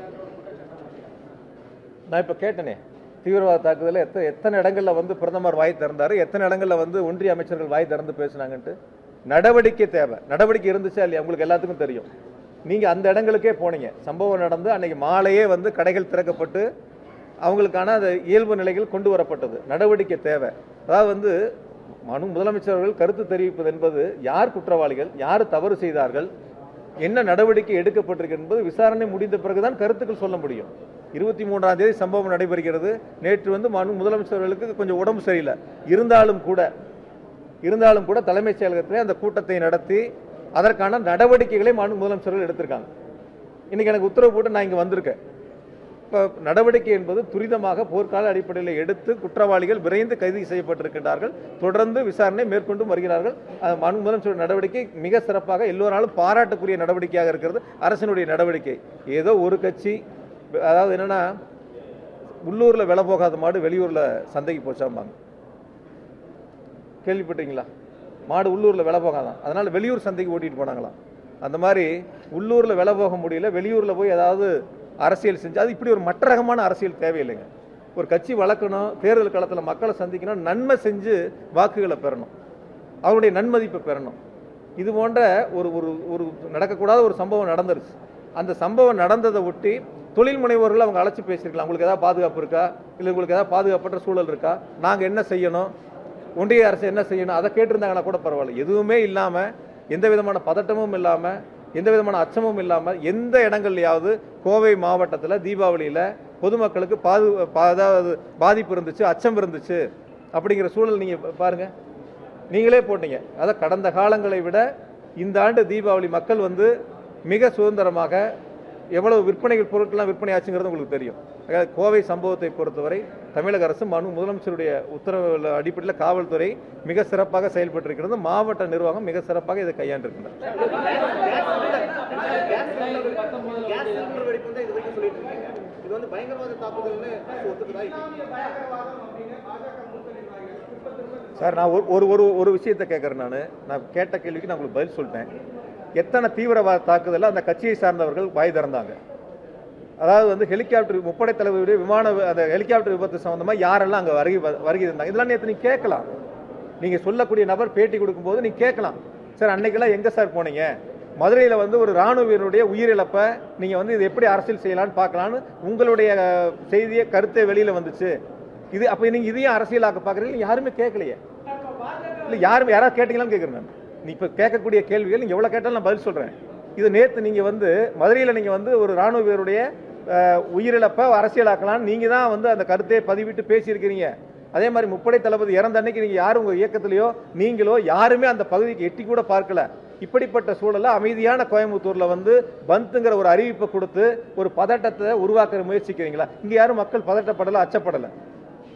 Speaker 2: நான் இப்போ கேட்டனே தீவிரவாத தாக்குதலில் எத்தனை எத்தனை இடங்களில் வந்து பிரதமர் வாய் திறந்தாரு எத்தனை இடங்களில் வந்து ஒன்றிய அமைச்சர்கள் வாய் திறந்து பேசுனாங்கன்ட்டு நடவடிக்கை தேவை நடவடிக்கை இருந்துச்சா இல்லையா உங்களுக்கு எல்லாத்துக்கும் தெரியும் நீங்கள் அந்த இடங்களுக்கே போனீங்க சம்பவம் நடந்து அன்னைக்கு மாலையே வந்து கடைகள் திறக்கப்பட்டு அவங்களுக்கான அந்த இயல்பு நிலைகள் கொண்டு வரப்பட்டது நடவடிக்கை தேவை அதாவது வந்து மனு முதலமைச்சர்கள் கருத்து தெரிவிப்பது என்பது யார் குற்றவாளிகள் யார் தவறு செய்தார்கள் என்ன நடவடிக்கை எடுக்கப்பட்டிருக்கு என்பது விசாரணை முடிந்த பிறகுதான் கருத்துக்கள் சொல்ல முடியும் இருபத்தி மூன்றாம் தேதி சம்பவம் நடைபெறுகிறது நேற்று வந்து மனு முதலமைச்சர்களுக்கு கொஞ்சம் உடம்பு சரியில்லை இருந்தாலும் கூட இருந்தாலும் கூட தலைமைச் செயலகத்திலே அந்த கூட்டத்தை நடத்தி அதற்கான நடவடிக்கைகளை மாநில முதலமைச்சர்கள் எடுத்திருக்காங்க இன்னைக்கு எனக்கு உத்தரவு போட்டு நான் இங்கே வந்திருக்கேன் இப்போ நடவடிக்கை என்பது துரிதமாக போர்க்கால அடிப்படையில் எடுத்து குற்றவாளிகள் விரைந்து கைது செய்யப்பட்டிருக்கின்றார்கள் தொடர்ந்து விசாரணை மேற்கொண்டும் வருகிறார்கள் அது மாண்பு முதலமைச்சர் நடவடிக்கை மிக சிறப்பாக எல்லோராலும் பாராட்டுக்குரிய நடவடிக்கையாக இருக்கிறது அரசினுடைய நடவடிக்கை ஏதோ ஒரு கட்சி அதாவது என்னன்னா உள்ளூரில் விலை போகாத மாடு வெளியூரில் சந்தைக்கு போச்சாம்பாங்க கேள்விப்பட்டீங்களா மாடு உள்ளூரில் விலை போகாதான் அதனால வெளியூர் சந்தைக்கு ஓட்டிட்டு போனாங்களாம் அந்த மாதிரி உள்ளூரில் விலை போக முடியல வெளியூரில் போய் ஏதாவது அரசியல் செஞ்சு அது இப்படி ஒரு மற்ற ரகமான அரசியல் தேவையில்லைங்க ஒரு கட்சி வளர்க்கணும் தேர்தல் காலத்தில் மக்களை சந்திக்கணும் நன்மை செஞ்சு வாக்குகளை பெறணும் அவருடைய நன்மதிப்பை பெறணும் இது போன்ற ஒரு ஒரு ஒரு நடக்கக்கூடாத ஒரு சம்பவம் நடந்துருச்சு அந்த சம்பவம் நடந்ததை ஒட்டி தொழில் முனைவோர்கள் அவங்க அழைச்சி பேசியிருக்கலாம் உங்களுக்கு ஏதாவது பாதுகாப்பு இருக்கா இல்லை உங்களுக்கு ஏதாவது பாதுகாப்பற்ற சூழல் இருக்கா நாங்கள் என்ன செய்யணும் ஒன்றிய அரசு என்ன செய்யணும் அதை கேட்டிருந்தாங்கன்னா கூட பரவாயில்ல எதுவுமே இல்லாமல் எந்த விதமான பதட்டமும் இல்லாமல் எந்த விதமான அச்சமும் இல்லாமல் எந்த இடங்கள்லையாவது கோவை மாவட்டத்தில் தீபாவளியில் பொதுமக்களுக்கு பாது பா- அதாவது பாதிப்பு இருந்துச்சு அச்சம் இருந்துச்சு அப்படிங்கிற சூழல் நீங்கள் பாருங்க நீங்களே போட்டீங்க அதான் கடந்த காலங்களை விட இந்த ஆண்டு தீபாவளி மக்கள் வந்து மிக சுதந்திரமாக எவ்வளவு விற்பனைகள் பொருட்கள்லாம் விற்பனை ஆச்சுங்கிறது உங்களுக்கு தெரியும் அதாவது கோவை சம்பவத்தை பொறுத்தவரை தமிழக அரசு மனு முதலமைச்சருடைய உத்தரவு அடிப்படையில் காவல்துறை மிக சிறப்பாக செயல்பட்டிருக்கிறது மாவட்ட நிர்வாகம் மிக சிறப்பாக இதை கையாண்டிருக்கிறது
Speaker 5: கேஸ் சிலிண்டர் வெடிப்பு தான் இது வரைக்கும் சொல்லிட்டு இருக்கீங்க இது வந்து பயங்கரவாத தாக்குதல்னு ஒத்துக்குதா
Speaker 2: சார் நான் ஒரு ஒரு ஒரு ஒரு விஷயத்தை கேட்குறேன் நான் நான் கேட்ட கேள்விக்கு நான் உங்களுக்கு பதில் சொல்லிட்டேன் எத்தனை தீவிரவாத தாக்குதலில் அந்த கட்சியை சார்ந்தவர்கள் வாய் திறந்தாங்க அதாவது வந்து ஹெலிகாப்டர் முப்படை தளபதியுடைய விமான வி- அந்த ஹெலிகாப்டர் விபத்து சம்பந்தமா யாரெல்லாம் அங்கே வருகை வ- வருகை இருந்தாங்க இதெல்லாம் நேற்று நீங்க கேட்கலாம் நீங்க சொல்லக்கூடிய நபர் பேட்டி கொடுக்கும்போது நீங்க கேட்கலாம் சார் அன்னைக்கெல்லாம் எங்க சார் போனீங்க மதுரையில் வந்து ஒரு ராணுவ வீரனுடைய உயிரிழப்பை நீங்க வந்து இது எப்படி அரசியல் செய்யலாம்னு பார்க்கலான்னு உங்களுடைய அஹ், செய்தியை கருத்தை வெளியில வந்துச்சு இது அப்ப நீங்க இதையும் அரசியலாக்க பாக்குறீங்க யாருமே கேட்கலையே இல்ல யாரும் யாராவது கேட்டீங்களான்னு கேட்குறேன் நான் நீ இப்போ கேட்கக்கூடிய கேள்விகள் நீங்க எவ்வளவு கேட்டாலும் நான் பதில் சொல்றேன் இது நேத்து நீங்க வந்து மதுரையில் நீங்க வந்து ஒரு ராணுவ வீரருடைய அஹ், உயிரிழப்பை அரசியலாக்கலாம் நீங்க தான் வந்து அந்த கருத்தை பதிவிட்டு பேசியிருக்கிறீங்க அதே மாதிரி முப்படை தளபதி இறந்த அன்னைக்கு நீங்க யாரும் உங்க இயக்கத்திலேயோ நீங்களோ யாருமே அந்த பகுதிக்கு எட்டி கூட பார்க்கல இப்படிப்பட்ட சூழல்ல அமைதியான கோயம்புத்தூர்ல வந்து பந்துங்கிற ஒரு அறிவிப்பை கொடுத்து ஒரு பதட்டத்தை உருவாக்குற முயற்சிக்கிறீங்களா இங்க யாரும் மக்கள் பதட்டப்படல அச்சப்படல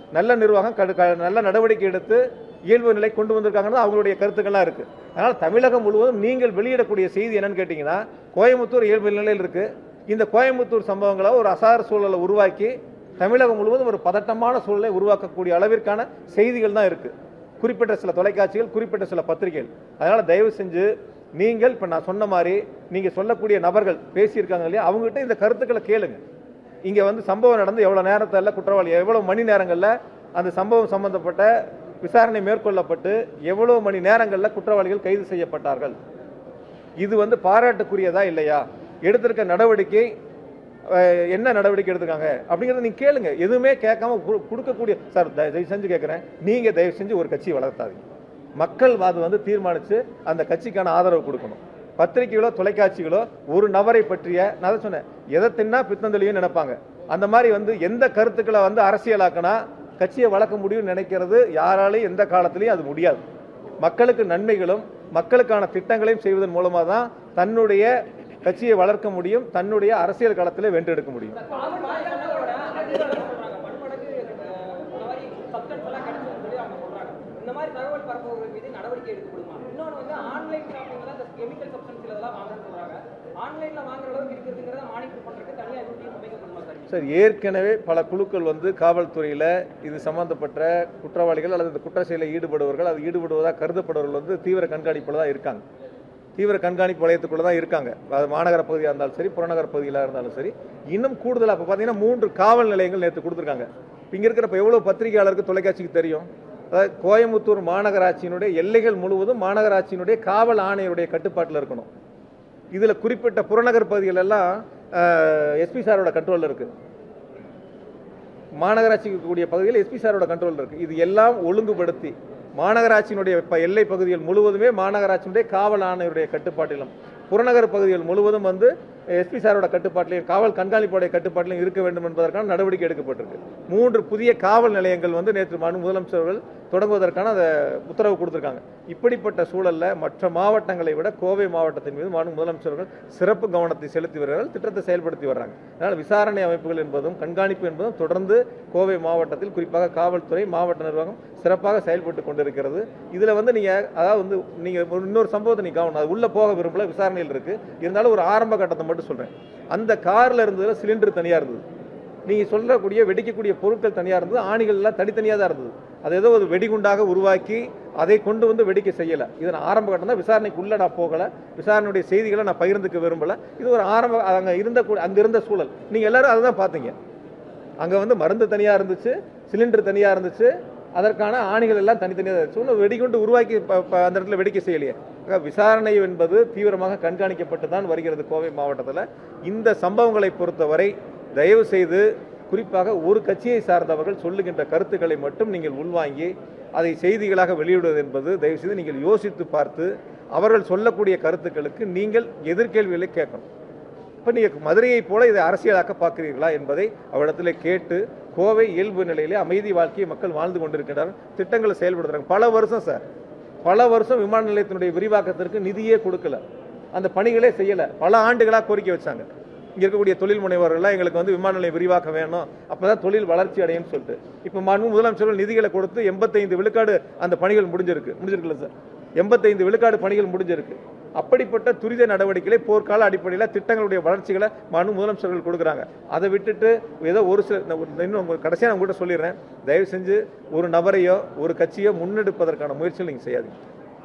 Speaker 2: நல்ல நிர்வாகம் கடு- க- நல்ல நடவடிக்கை எடுத்து இயல்பு நிலை கொண்டு வந்திருக்காங்கன்னு அவங்களுடைய கருத்துக்கள்லாம் இருக்கு அதனால தமிழகம் முழுவதும் நீங்கள் வெளியிடக்கூடிய செய்தி என்னன்னு கேட்டீங்கன்னா கோயம்புத்தூர் இயல்பு நிலையில் இருக்கு இந்த கோயம்புத்தூர் சம்பவங்களை ஒரு அசார சூழலை உருவாக்கி தமிழகம் முழுவதும் ஒரு பதட்டமான சூழலை உருவாக்கக்கூடிய அளவிற்கான செய்திகள் தான் இருக்கு குறிப்பிட்ட சில தொலைக்காட்சிகள் குறிப்பிட்ட சில பத்திரிகைகள் அதனால தயவு செஞ்சு நீங்கள் இப்ப நான் சொன்ன மாதிரி நீங்க சொல்லக்கூடிய நபர்கள் பேசியிருக்காங்க இல்லையா அவங்ககிட்ட இந்த கருத்துக்களை கேளுங்க இங்க வந்து சம்பவம் நடந்து எவ்வளவு நேரத்தில் குற்றவாளி எவ்வளவு மணி நேரங்கள்ல அந்த சம்பவம் சம்பந்தப்பட்ட விசாரணை மேற்கொள்ளப்பட்டு எவ்வளவு மணி நேரங்கள்ல குற்றவாளிகள் கைது செய்யப்பட்டார்கள் இது வந்து பாராட்டுக்குரியதா இல்லையா எடுத்திருக்க நடவடிக்கை அஹ், என்ன நடவடிக்கை எடுத்திருக்காங்க அப்படிங்கறத நீங்க கேளுங்க எதுவுமே கேட்காம கு- கொடுக்கக்கூடிய சார் தயவு தயவு செஞ்சு கேட்கிறேன் நீங்க தயவு செஞ்சு ஒரு கட்சியை வளர்த்தாதீங்க மக்கள் அது வந்து தீர்மானிச்சு அந்த கட்சிக்கான ஆதரவு கொடுக்கணும் பத்திரிகைகளோ தொலைக்காட்சிகளோ ஒரு நபரை பற்றிய நான் தான் சொன்னேன் எதை தின்னா பித்தந்தளியும் நினைப்பாங்க அந்த மாதிரி வந்து எந்த கருத்துக்களை வந்து அரசியலாக்கினா கட்சியை வளர்க்க முடியும்னு நினைக்கிறது யாராலையும் எந்த காலத்திலையும் அது முடியாது மக்களுக்கு நன்மைகளும் மக்களுக்கான திட்டங்களையும் செய்வதன் மூலமா தான் தன்னுடைய கட்சியை வளர்க்க முடியும் தன்னுடைய அரசியல் களத்திலே வென்றெடுக்க முடியும்
Speaker 6: இந்த மாதிரி தகவல் பரப்புவர்கள் மீது நடவடிக்கை எடுக்கப்படுமா இன்னொன்று வந்து ஆன்லைன் ஷாப்பிங்ல இந்த கெமிக்கல் சப்ஸ்டன்ஸ் இதெல்லாம் வாங்கன்னு சொல்றாங்க ஆன்லைன்ல வாங்குற அளவுக்கு இருக்கிறதுங்கிறத மானிட்டர் பண்றதுக்கு தனியாக டீம் அமைக்கப்படுமா சார்
Speaker 2: சார் ஏற்கனவே பல குழுக்கள் வந்து காவல்துறையில் இது சம்பந்தப்பட்ட குற்றவாளிகள் அல்லது இந்த குற்ற செயலில் ஈடுபடுவர்கள் அது ஈடுபடுவதாக கருதப்படுவர்கள் வந்து தீவிர கண்காணிப்பில் தான் இருக்காங்க தீவிர கண்காணிப்பு வளையத்துக்குள்ள தான் இருக்காங்க அது மாநகர பகுதியாக இருந்தாலும் சரி புறநகர பகுதியில் இருந்தாலும் சரி இன்னும் கூடுதலாக இப்போ பார்த்தீங்கன்னா மூன்று காவல் நிலையங்கள் நேற்று கொடுத்துருக்காங்க இங்கே இருக்கிறப்ப எவ்வளோ பத்திரிகையாளருக்கு தொலைக்காட்சிக்கு தெரியும் அதாவது கோயம்புத்தூர் மாநகராட்சியினுடைய எல்லைகள் முழுவதும் மாநகராட்சியினுடைய காவல் ஆணையருடைய கட்டுப்பாட்டில் இருக்கணும் இதுல குறிப்பிட்ட புறநகர் பகுதிகள் எல்லாம் எஸ்பி சாரோட கண்ட்ரோல்ல இருக்கு மாநகராட்சிக்கு இருக்கக்கூடிய பகுதியில் எஸ்பி சாரோட கண்ட்ரோல் இருக்கு இது எல்லாம் ஒழுங்குபடுத்தி மாநகராட்சியினுடைய ப- எல்லை பகுதிகள் முழுவதுமே மாநகராட்சியினுடைய காவல் ஆணையருடைய கட்டுப்பாட்டிலும் புறநகர் பகுதிகள் முழுவதும் வந்து எஸ்பி சாரோட கட்டுப்பாட்டிலையும் காவல் கண்காணிப்புடைய கட்டுப்பாட்டிலும் இருக்க வேண்டும் என்பதற்கான நடவடிக்கை எடுக்கப்பட்டிருக்கு மூன்று புதிய காவல் நிலையங்கள் வந்து நேற்று மனு முதலமைச்சர்கள் தொடங்குவதற்கான அந்த உத்தரவு கொடுத்திருக்காங்க இப்படிப்பட்ட சூழல்ல மற்ற மாவட்டங்களை விட கோவை மாவட்டத்தின் மீது மாநில முதலமைச்சர்கள் சிறப்பு கவனத்தை செலுத்தி வருகிறார்கள் திட்டத்தை செயல்படுத்தி வர்றாங்க அதனால் விசாரணை அமைப்புகள் என்பதும் கண்காணிப்பு என்பதும் தொடர்ந்து கோவை மாவட்டத்தில் குறிப்பாக காவல்துறை மாவட்ட நிர்வாகம் சிறப்பாக செயல்பட்டு கொண்டிருக்கிறது இதுல வந்து நீங்க அதாவது வந்து நீங்க ஒரு இன்னொரு சம்பவத்தை நீங்க கவனம் அது உள்ள போக விரும்பல விசாரணையில் இருக்கு இருந்தாலும் ஒரு ஆரம்ப கட்டத்தை மட்டும் சொல்றேன் அந்த கார்ல இருந்ததுல சிலிண்டர் தனியா இருந்தது நீங்க சொல்லக்கூடிய வெடிக்கக்கூடிய பொருட்கள் தனியா இருந்தது ஆணிகள் எல்லாம் தனித்தனியா தான் இருந்தது அது ஏதோ ஒரு வெடிகுண்டாக உருவாக்கி அதை கொண்டு வந்து வெடிக்க செய்யல இது நான் ஆரம்ப கட்டம் தான் விசாரணைக்கு உள்ள நான் போகல விசாரணையுடைய செய்திகளை நான் பகிர்ந்துக்க விரும்பல இது ஒரு ஆரம்ப அங்க இருந்த கூ- அங்க இருந்த சூழல் நீங்க எல்லாரும் அதை தான் பாத்தீங்க அங்க வந்து மருந்து தனியா இருந்துச்சு சிலிண்டர் தனியா இருந்துச்சு அதற்கான ஆணிகள் எல்லாம் தனித்தனியாக இருந்துச்சு ஒன்றும் வெடிகுண்டு உருவாக்கி ப- ப- அந்த இடத்துல வெடிக்க செய்யலையே ஆக விசாரணை என்பது தீவிரமாக கண்காணிக்கப்பட்டு தான் வருகிறது கோவை மாவட்டத்தில் இந்த சம்பவங்களை பொறுத்தவரை தயவு செய்து குறிப்பாக ஒரு கட்சியை சார்ந்தவர்கள் சொல்லுகின்ற கருத்துக்களை மட்டும் நீங்கள் உள்வாங்கி அதை செய்திகளாக வெளியிடுவது என்பது தயவு செய்து நீங்கள் யோசித்து பார்த்து அவர்கள் சொல்லக்கூடிய கருத்துக்களுக்கு நீங்கள் எதிர்கேள்விகளை கேட்கணும் இப்போ நீங்கள் மதுரையைப் போல இதை அரசியலாக்க பார்க்கிறீர்களா என்பதை அவரிடத்தில் கேட்டு கோவை இயல்பு நிலையிலே அமைதி வாழ்க்கையை மக்கள் வாழ்ந்து கொண்டிருக்கிறார் திட்டங்களை செயல்படுத்துறாங்க பல வருஷம் சார் பல வருஷம் விமான நிலையத்தினுடைய விரிவாக்கத்திற்கு நிதியே கொடுக்கல அந்த பணிகளே செய்யல பல ஆண்டுகளாக கோரிக்கை வச்சாங்க இங்க இருக்கக்கூடிய தொழில் முனைவர்கள்லாம் எங்களுக்கு வந்து விமான நிலையம் விரிவாக்க வேணும் அப்பதான் தொழில் வளர்ச்சி அடையும்னு சொல்லிட்டு இப்போ மாண்பு முதலமைச்சர்கள் நிதிகளை கொடுத்து எண்பத்தைந்து விழுக்காடு அந்த பணிகள் முடிஞ்சிருக்கு முடிஞ்சிருக்குல்ல சார் எண்பத்தைந்து விழுக்காடு பணிகள் முடிஞ்சிருக்கு அப்படிப்பட்ட துரித நடவடிக்கைகளை போர்க்கால அடிப்படையில் திட்டங்களுடைய வளர்ச்சிகளை மனு முதலமைச்சர்கள் கொடுக்குறாங்க அதை விட்டுட்டு ஏதோ ஒரு சில நான் ஒரு- இன்னும் உங்களுக்கு கடைசியாக நான் உங்கள்கிட்ட சொல்லிடுறேன் தயவு செஞ்சு ஒரு நபரையோ ஒரு கட்சியோ முன்னெடுப்பதற்கான முயற்சிகள் நீங்கள் செய்யாதீங்க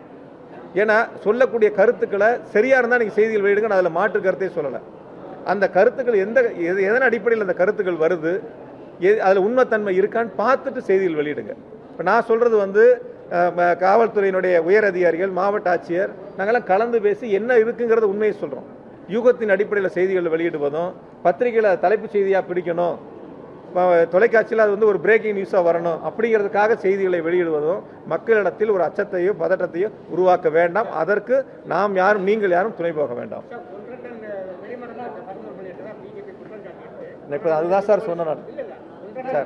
Speaker 2: ஏன்னா சொல்லக்கூடிய கருத்துக்களை சரியா இருந்தா நீங்க செய்திகள் வெளியிடுங்க நான் அதுல மாற்று கருத்தே சொல்லல அந்த கருத்துக்கள் எந்த எது- எதன் அடிப்படையில் அந்த கருத்துக்கள் வருது எது- அதுல உண்மைத்தன்மை இருக்கான்னு பார்த்துட்டு செய்திகள் வெளியிடுங்க இப்ப நான் சொல்றது வந்து அஹ், ம- காவல்துறையினுடைய உயர் அதிகாரிகள் மாவட்ட ஆட்சியர் நாங்கெல்லாம் கலந்து பேசி என்ன இருக்குங்கிறத உண்மையை சொல்றோம் யூகத்தின் அடிப்படையில் செய்திகள் வெளியிடுவதும் பத்திரிகையில் தலைப்புச் செய்தியாக பிடிக்கணும் ப- தொலைக்காட்சியில் அது வந்து ஒரு பிரேக்கிங் நியூஸாக வரணும் அப்படிங்கிறதுக்காக செய்திகளை வெளியிடுவதும் மக்களிடத்தில் ஒரு அச்சத்தையோ பதட்டத்தையோ உருவாக்க வேண்டாம் அதற்கு நாம் யாரும் நீங்கள் யாரும் துணை போக வேண்டாம் நான் இப்போ அதுதான் சார் சொன்னேன் நான் சார்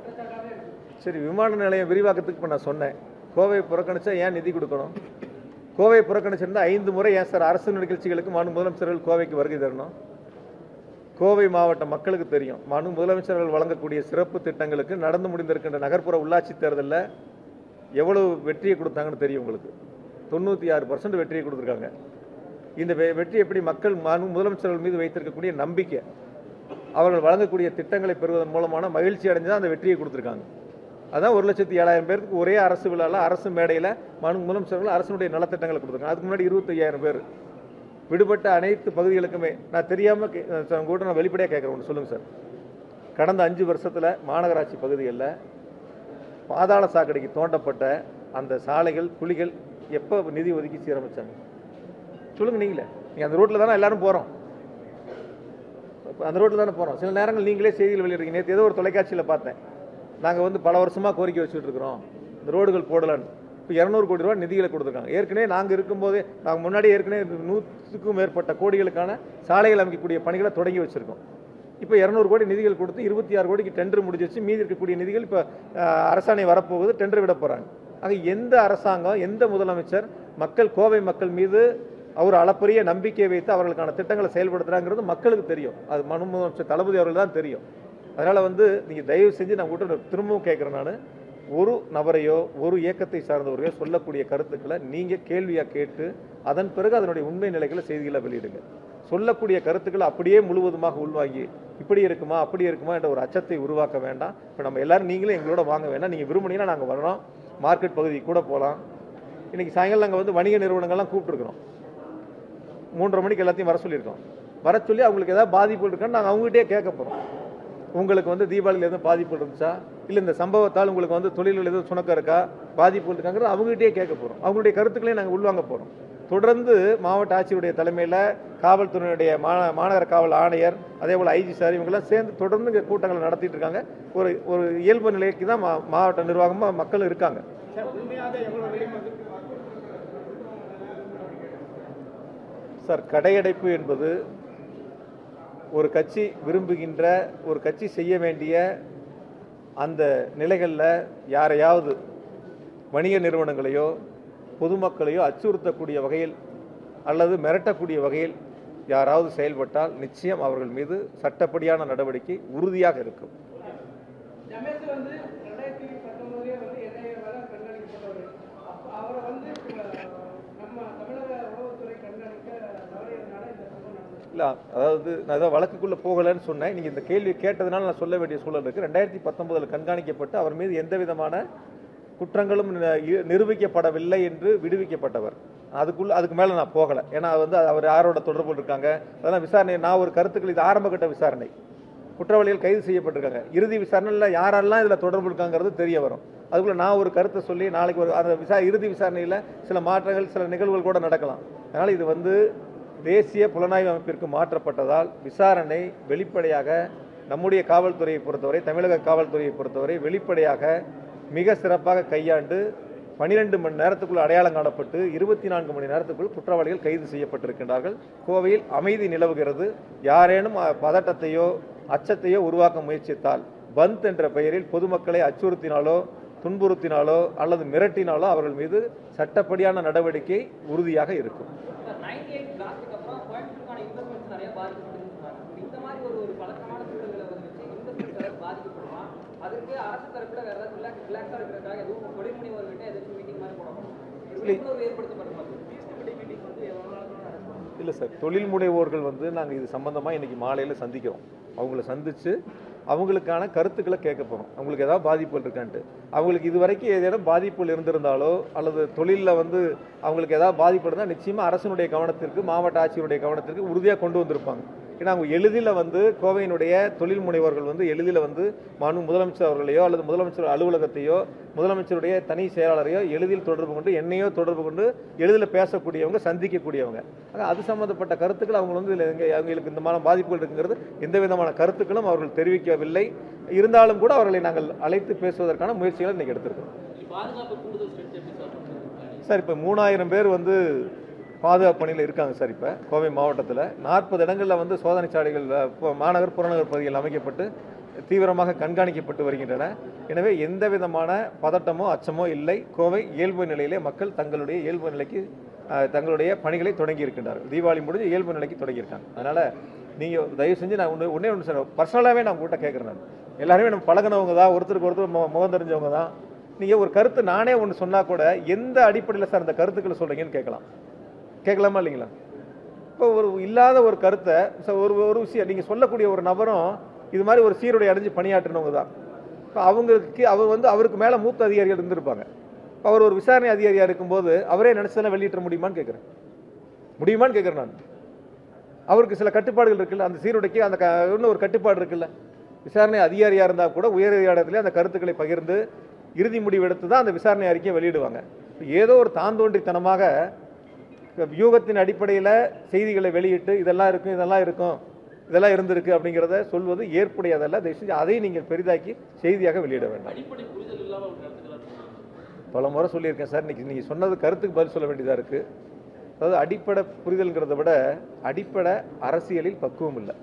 Speaker 2: சரி விமான நிலையம் விரிவாக்கத்துக்கு இப்போ நான் சொன்னேன் கோவை புறக்கணிச்சா ஏன் நிதி கொடுக்கணும் கோவை புறக்கணிச்சிருந்தா ஐந்து முறை ஏன் சார் அரசு நிகழ்ச்சிகளுக்கு மாநில முதலமைச்சர்கள் கோவைக்கு வருகை தரணும் கோவை மாவட்ட மக்களுக்கு தெரியும் மனு முதலமைச்சர்கள் வழங்கக்கூடிய சிறப்பு திட்டங்களுக்கு நடந்து முடிந்திருக்கின்ற நகர்ப்புற உள்ளாட்சி தேர்தலில் எவ்வளவு வெற்றியை கொடுத்தாங்கன்னு தெரியும் உங்களுக்கு தொண்ணூற்றி ஆறு பர்சன்ட் வெற்றியை கொடுத்துருக்காங்க இந்த வெ- வெற்றி எப்படி மக்கள் மனு முதலமைச்சர்கள் மீது வைத்திருக்கக்கூடிய நம்பிக்கை அவர்கள் வழங்கக்கூடிய திட்டங்களை பெறுவதன் மூலமான மகிழ்ச்சி அடைஞ்சு தான் அந்த வெற்றியை கொடுத்துருக்காங்க அதான் ஒரு லட்சத்தி ஏழாயிரம் பேருக்கு ஒரே அரசு விழாவில் அரசு மேடையில் மனு முதலமைச்சர்கள் அரசனுடைய நலத்திட்டங்களை கொடுத்துருக்காங்க அதுக்கு முன்னாடி இருபத்தையாயிரம் பேர் விடுபட்ட அனைத்து பகுதிகளுக்குமே நான் தெரியாமல் கூட நான் வெளிப்படையாக கேட்குறேன் ஒன்று சொல்லுங்கள் சார் கடந்த அஞ்சு வருஷத்தில் மாநகராட்சி பகுதிகளில் பாதாள சாக்கடைக்கு தோண்டப்பட்ட அந்த சாலைகள் குழிகள் எப்போ நிதி ஒதுக்கி சீரமைச்சாங்க சொல்லுங்கள் நீங்களே நீங்கள் அந்த ரோட்டில் தானே எல்லாரும் போகிறோம் அந்த ரோட்டில் தானே போகிறோம் சில நேரங்கள் நீங்களே செய்திகள் வெளியிடுறீங்க நேற்று ஏதோ ஒரு தொலைக்காட்சியில் பார்த்தேன் நாங்கள் வந்து பல வருஷமாக கோரிக்கை வச்சுட்டு இருக்கிறோம் இந்த ரோடுகள் போடலான்னு இப்போ இரநூறு கோடி ரூபா நிதிகளை கொடுத்துருக்காங்க ஏற்கனவே நாங்கள் இருக்கும்போதே நாங்கள் முன்னாடி ஏற்கனவே நூற்றுக்கும் மேற்பட்ட கோடிகளுக்கான சாலைகள் அமைக்கக்கூடிய பணிகளை தொடங்கி வச்சுருக்கோம் இப்போ இரநூறு கோடி நிதிகள் கொடுத்து இருபத்தி ஆறு கோடிக்கு டெண்டர் முடிஞ்சிச்சு மீதி இருக்கக்கூடிய நிதிகள் இப்போ அரசாணை வரப்போகுது டெண்டர் விட போகிறாங்க ஆக எந்த அரசாங்கம் எந்த முதலமைச்சர் மக்கள் கோவை மக்கள் மீது அவர் அளப்பரிய நம்பிக்கையை வைத்து அவர்களுக்கான திட்டங்களை செயல்படுத்துறாங்கிறது மக்களுக்கு தெரியும் அது மனு முதலமைச்சர் தளபதி அவர்கள் தான் தெரியும் அதனால் வந்து நீங்கள் தயவு செஞ்சு நான் கூட திரும்பவும் கேட்குறேன் நான் ஒரு நபரையோ ஒரு இயக்கத்தை சார்ந்தவரையோ சொல்லக்கூடிய கருத்துக்களை நீங்கள் கேள்வியாக கேட்டு அதன் பிறகு அதனுடைய உண்மை நிலைகளை செய்திகளை வெளியிடுங்க சொல்லக்கூடிய கருத்துக்களை அப்படியே முழுவதுமாக உள்வாங்கி இப்படி இருக்குமா அப்படி இருக்குமா என்ற ஒரு அச்சத்தை உருவாக்க வேண்டாம் இப்போ நம்ம எல்லாரும் நீங்களும் எங்களோட வாங்க வேண்டாம் நீங்கள் விரும்புனீங்கன்னா நாங்கள் வர்றோம் மார்க்கெட் பகுதிக்கு கூட போகலாம் இன்னைக்கு சாயங்காலம் நாங்கள் வந்து வணிக நிறுவனங்கள்லாம் கூப்பிட்டுருக்குறோம் மூன்றரை மணிக்கு எல்லாத்தையும் வர சொல்லியிருக்கோம் வர சொல்லி அவங்களுக்கு ஏதாவது பாதிப்பு இருக்கான்னு நாங்கள் அவங்ககிட்டயே கேட்க போகிறோம் உங்களுக்கு வந்து தீபாவளியில் எதுவும் பாதிப்பு இருந்துச்சா இல்லை இந்த சம்பவத்தால் உங்களுக்கு வந்து தொழில்கள் எதுவும் சுணக்கம் இருக்கா பாதிப்பு இருக்காங்கிறது அவங்ககிட்டயே கேட்க போகிறோம் அவங்களுடைய கருத்துக்களையும் நாங்கள் உள்வாங்க போகிறோம் தொடர்ந்து மாவட்ட ஆட்சியருடைய தலைமையில் காவல்துறையினுடைய மாந மாநகர காவல் ஆணையர் அதே போல் ஐஜி சார் இவங்கெல்லாம் சேர்ந்து தொடர்ந்து இங்கே கூட்டங்களை நடத்திட்டு இருக்காங்க ஒரு ஒரு இயல்பு நிலைக்கு தான் மா- மாவட்ட நிர்வாகமாக மக்கள் இருக்காங்க சார் கடையடைப்பு என்பது ஒரு கட்சி விரும்புகின்ற ஒரு கட்சி செய்ய வேண்டிய அந்த நிலைகளில் யாரையாவது வணிக நிறுவனங்களையோ பொதுமக்களையோ அச்சுறுத்தக்கூடிய வகையில் அல்லது மிரட்டக்கூடிய வகையில் யாராவது செயல்பட்டால் நிச்சயம் அவர்கள் மீது சட்டப்படியான நடவடிக்கை உறுதியாக இருக்கும்
Speaker 7: ரமேஷ் வந்து ரெண்டாயிரத்தி பத்தொன்பதுலேயே வந்து என்ஐஏ மேல கண்காணிக்கப்பட்டவர் அப்போ அவரை வந்து அஹ், நம்ம தமிழக உளவுத்துறை கண்காணிக்க தவறியதுனால இந்த சம்பவம் நடந்தது
Speaker 2: இல்லை அதாவது நான் ஏதோ வழக்குக்குள்ளே போகலைன்னு சொன்னேன் நீங்கள் இந்த கேள்வி கேட்டதுனால நான் சொல்ல வேண்டிய சூழல் இருக்குது ரெண்டாயிரத்தி பத்தொன்பதில் கண்காணிக்கப்பட்டு அவர் மீது எந்த விதமான குற்றங்களும் நி- இ- நிரூபிக்கப்படவில்லை என்று விடுவிக்கப்பட்டவர் அதுக்குள்ள அதுக்கு மேலே நான் போகலை ஏன்னா அது வந்து அவர் யாரோட தொடர்பு இருக்காங்க அதெல்லாம் விசாரணை நான் ஒரு கருத்துக்கள் இது ஆரம்ப கட்ட விசாரணை குற்றவாளிகள் கைது செய்யப்பட்டிருக்காங்க இறுதி விசாரணையில் யாரெல்லாம் இதில் தொடர்பு இருக்காங்கிறது தெரிய வரும் அதுக்குள்ள நான் ஒரு கருத்தை சொல்லி நாளைக்கு ஒரு அந்த விசா இறுதி விசாரணையில் சில மாற்றங்கள் சில நிகழ்வுகள் கூட நடக்கலாம் அதனால் இது வந்து தேசிய புலனாய்வு அமைப்பிற்கு மாற்றப்பட்டதால் விசாரணை வெளிப்படையாக நம்முடைய காவல்துறையை பொறுத்தவரை தமிழக காவல்துறையை பொறுத்தவரை வெளிப்படையாக மிக சிறப்பாக கையாண்டு பனிரெண்டு மணி நேரத்துக்குள் அடையாளம் காணப்பட்டு இருபத்தி நான்கு மணி நேரத்துக்குள் குற்றவாளிகள் கைது செய்யப்பட்டிருக்கின்றார்கள் கோவையில் அமைதி நிலவுகிறது யாரேனும் அ, பதட்டத்தையோ அச்சத்தையோ உருவாக்க முயற்சித்தால் பந்த் என்ற பெயரில் பொதுமக்களை அச்சுறுத்தினாலோ துன்புறுத்தினாலோ அல்லது மிரட்டினாலோ அவர்கள் மீது சட்டப்படியான நடவடிக்கை உறுதியாக இருக்கும்
Speaker 6: நைன்டி எயிட் பிளாஸ்டிக் அப்புறம் கோயம்புத்தூருக்கான இன்வெஸ்ட்மெண்ட்ஸ் நிறைய பாதிக்கப்படுதுன்னு சொன்னாங்க இந்த மாதிரி ஒரு ஒரு பழக்கமான சூழல்களை வந்து வச்சு இன்வெஸ்ட்மெண்ட்ஸ் ஏதாவது பாதிக்கப்படுமா அதுக்கு அரசு தரப்புல வேற ஏதாவது ரிலாக்ஸ் ரிலாக்ஸாக இருக்கிறதுக்காக எதுவும் தொழில்முனைவர்கிட்ட ஏதாச்சும் மீட்டிங் மாதிரி போடணும் விழிப்புணர்வு ஏற்படுத்தப்படுமா மீட்டிங் வந்து எவ்வளோ நாள்
Speaker 2: இல்லை சார் தொழில் முனைவோர்கள் வந்து நாங்கள் இது சம்பந்தமாக இன்னைக்கு மாலையில் சந்திக்கிறோம் அவங்கள சந்தித்து அவங்களுக்கான கருத்துக்களை கேட்க போகிறோம் அவங்களுக்கு ஏதாவது பாதிப்புகள் இருக்கான்ட்டு அவங்களுக்கு இது வரைக்கும் ஏதேனும் பாதிப்புகள் இருந்திருந்தாலோ அல்லது தொழிலில் வந்து அவங்களுக்கு ஏதாவது பாதிப்பு இருந்தால் நிச்சயமாக அரசினுடைய கவனத்திற்கு மாவட்ட ஆட்சியருடைய கவனத்திற்கு உறுதியாக கொண்டு வந்திருப்பாங்க ஏன்னா அவங்க எளிதில் வந்து கோவையினுடைய தொழில் முனைவோர்கள் வந்து எளிதில் வந்து மனு முதலமைச்சர் அவர்களையோ அல்லது முதலமைச்சர் அலுவலகத்தையோ முதலமைச்சருடைய தனி செயலாளரையோ எளிதில் தொடர்பு கொண்டு என்னையோ தொடர்பு கொண்டு எளிதில் பேசக்கூடியவங்க சந்திக்கக்கூடியவங்க ஆக அது சம்பந்தப்பட்ட கருத்துக்கள் அவங்க வந்து இதில் எங்க அவங்களுக்கு இந்த மாதிரி பாதிப்புகள் இருக்குங்கிறது எந்த விதமான கருத்துக்களும் அவர்கள் தெரிவிக்கவில்லை இருந்தாலும் கூட அவர்களை நாங்கள் அழைத்து பேசுவதற்கான முயற்சிகளை இன்னைக்கு எடுத்திருக்கிறோம்
Speaker 1: பாதுகாப்பு கூடுதல் ஸ்ட்ரென்த் எப்படி சார் பண்ணுறது
Speaker 2: சார் இப்போ மூணாயிரம் பேர் வந்து பாதுகாப்பு பணியில் இருக்காங்க சார் இப்போ கோவை மாவட்டத்தில் நாற்பது இடங்களில் வந்து சோதனை சாலைகள் அஹ், இப்போ மாநகர் புறநகர் பகுதிகள் அமைக்கப்பட்டு தீவிரமாக கண்காணிக்கப்பட்டு வருகின்றன எனவே எந்த விதமான பதட்டமோ அச்சமோ இல்லை கோவை இயல்பு நிலையிலே மக்கள் தங்களுடைய இயல்பு நிலைக்கு அஹ், தங்களுடைய பணிகளை தொடங்கி இருக்கின்றார்கள் தீபாவளி முடிஞ்சு இயல்பு நிலைக்கு தொடங்கியிருக்காங்க அதனால் நீங்கள் தயவு செஞ்சு நான் ஒன்று ஒன்றே ஒன்று சார் பர்சனலாகவே நான் உங்கள்கிட்ட கேட்குறேன் நான் எல்லாருமே நம்ம பழகினவங்க தான் ஒருத்தருக்கு ஒருத்தர் மு- முகம் தெரிஞ்சவங்க தான் நீங்கள் ஒரு கருத்து நானே ஒன்று சொன்னால் கூட எந்த அடிப்படையில் சார் அந்த கருத்துக்களை சொல்கிறீங்கன்னு கேட்கலாம் கேட்கலாமா இல்லைங்களா இப்போ ஒரு இல்லாத ஒரு கருத்தை ச- ஒரு ஒரு விஷயம் நீங்கள் சொல்லக்கூடிய ஒரு நபரும் இது மாதிரி ஒரு சீருடை அடைஞ்சு பணியாற்றினவங்க தான் இப்போ அவங்களுக்கு அவர் வந்து அவருக்கு மேலே மூத்த அதிகாரிகள் இருந்திருப்பாங்க இப்போ அவர் ஒரு விசாரணை அதிகாரியாக இருக்கும்போது அவரே நினச்சதெல்லாம் வெளியிட்ட முடியுமான்னு கேட்குறேன் முடியுமான்னு கேட்குறேன் நான் அவருக்கு சில கட்டுப்பாடுகள் இருக்குல்ல அந்த சீருடைக்கு அந்த க- இன்னும் ஒரு கட்டுப்பாடு இருக்குல்ல விசாரணை அதிகாரியாக இருந்தால் கூட உயர் அதிகாரத்திலே அந்த கருத்துக்களை பகிர்ந்து இறுதி முடிவு எடுத்து தான் அந்த விசாரணை அறிக்கையை வெளியிடுவாங்க இப்ப ஏதோ ஒரு தாந்தோன்றித்தனமாக வியூகத்தின் அடிப்படையில் செய்திகளை வெளியிட்டு இதெல்லாம் இருக்கும் இதெல்லாம் இருக்கும் இதெல்லாம் இருந்திருக்கு அப்படிங்கிறத சொல்வது ஏற்புடையதல்ல தயவு செஞ்சு அதை நீங்கள் பெரிதாக்கி செய்தியாக வெளியிட வேண்டாம்
Speaker 1: அடிப்படை புரிதல் இல்லாம அவங்க நடத்துக்கிறாங்க
Speaker 2: பல முறை சொல்லியிருக்கேன் சார் இன்னைக்கு நீங்கள் சொன்னது கருத்துக்கு பதில் சொல்ல வேண்டியதாக இருக்குது அதாவது அடிப்படை புரிதல்ங்கிறத விட அடிப்படை அரசியலில் பக்குவம் இல்லை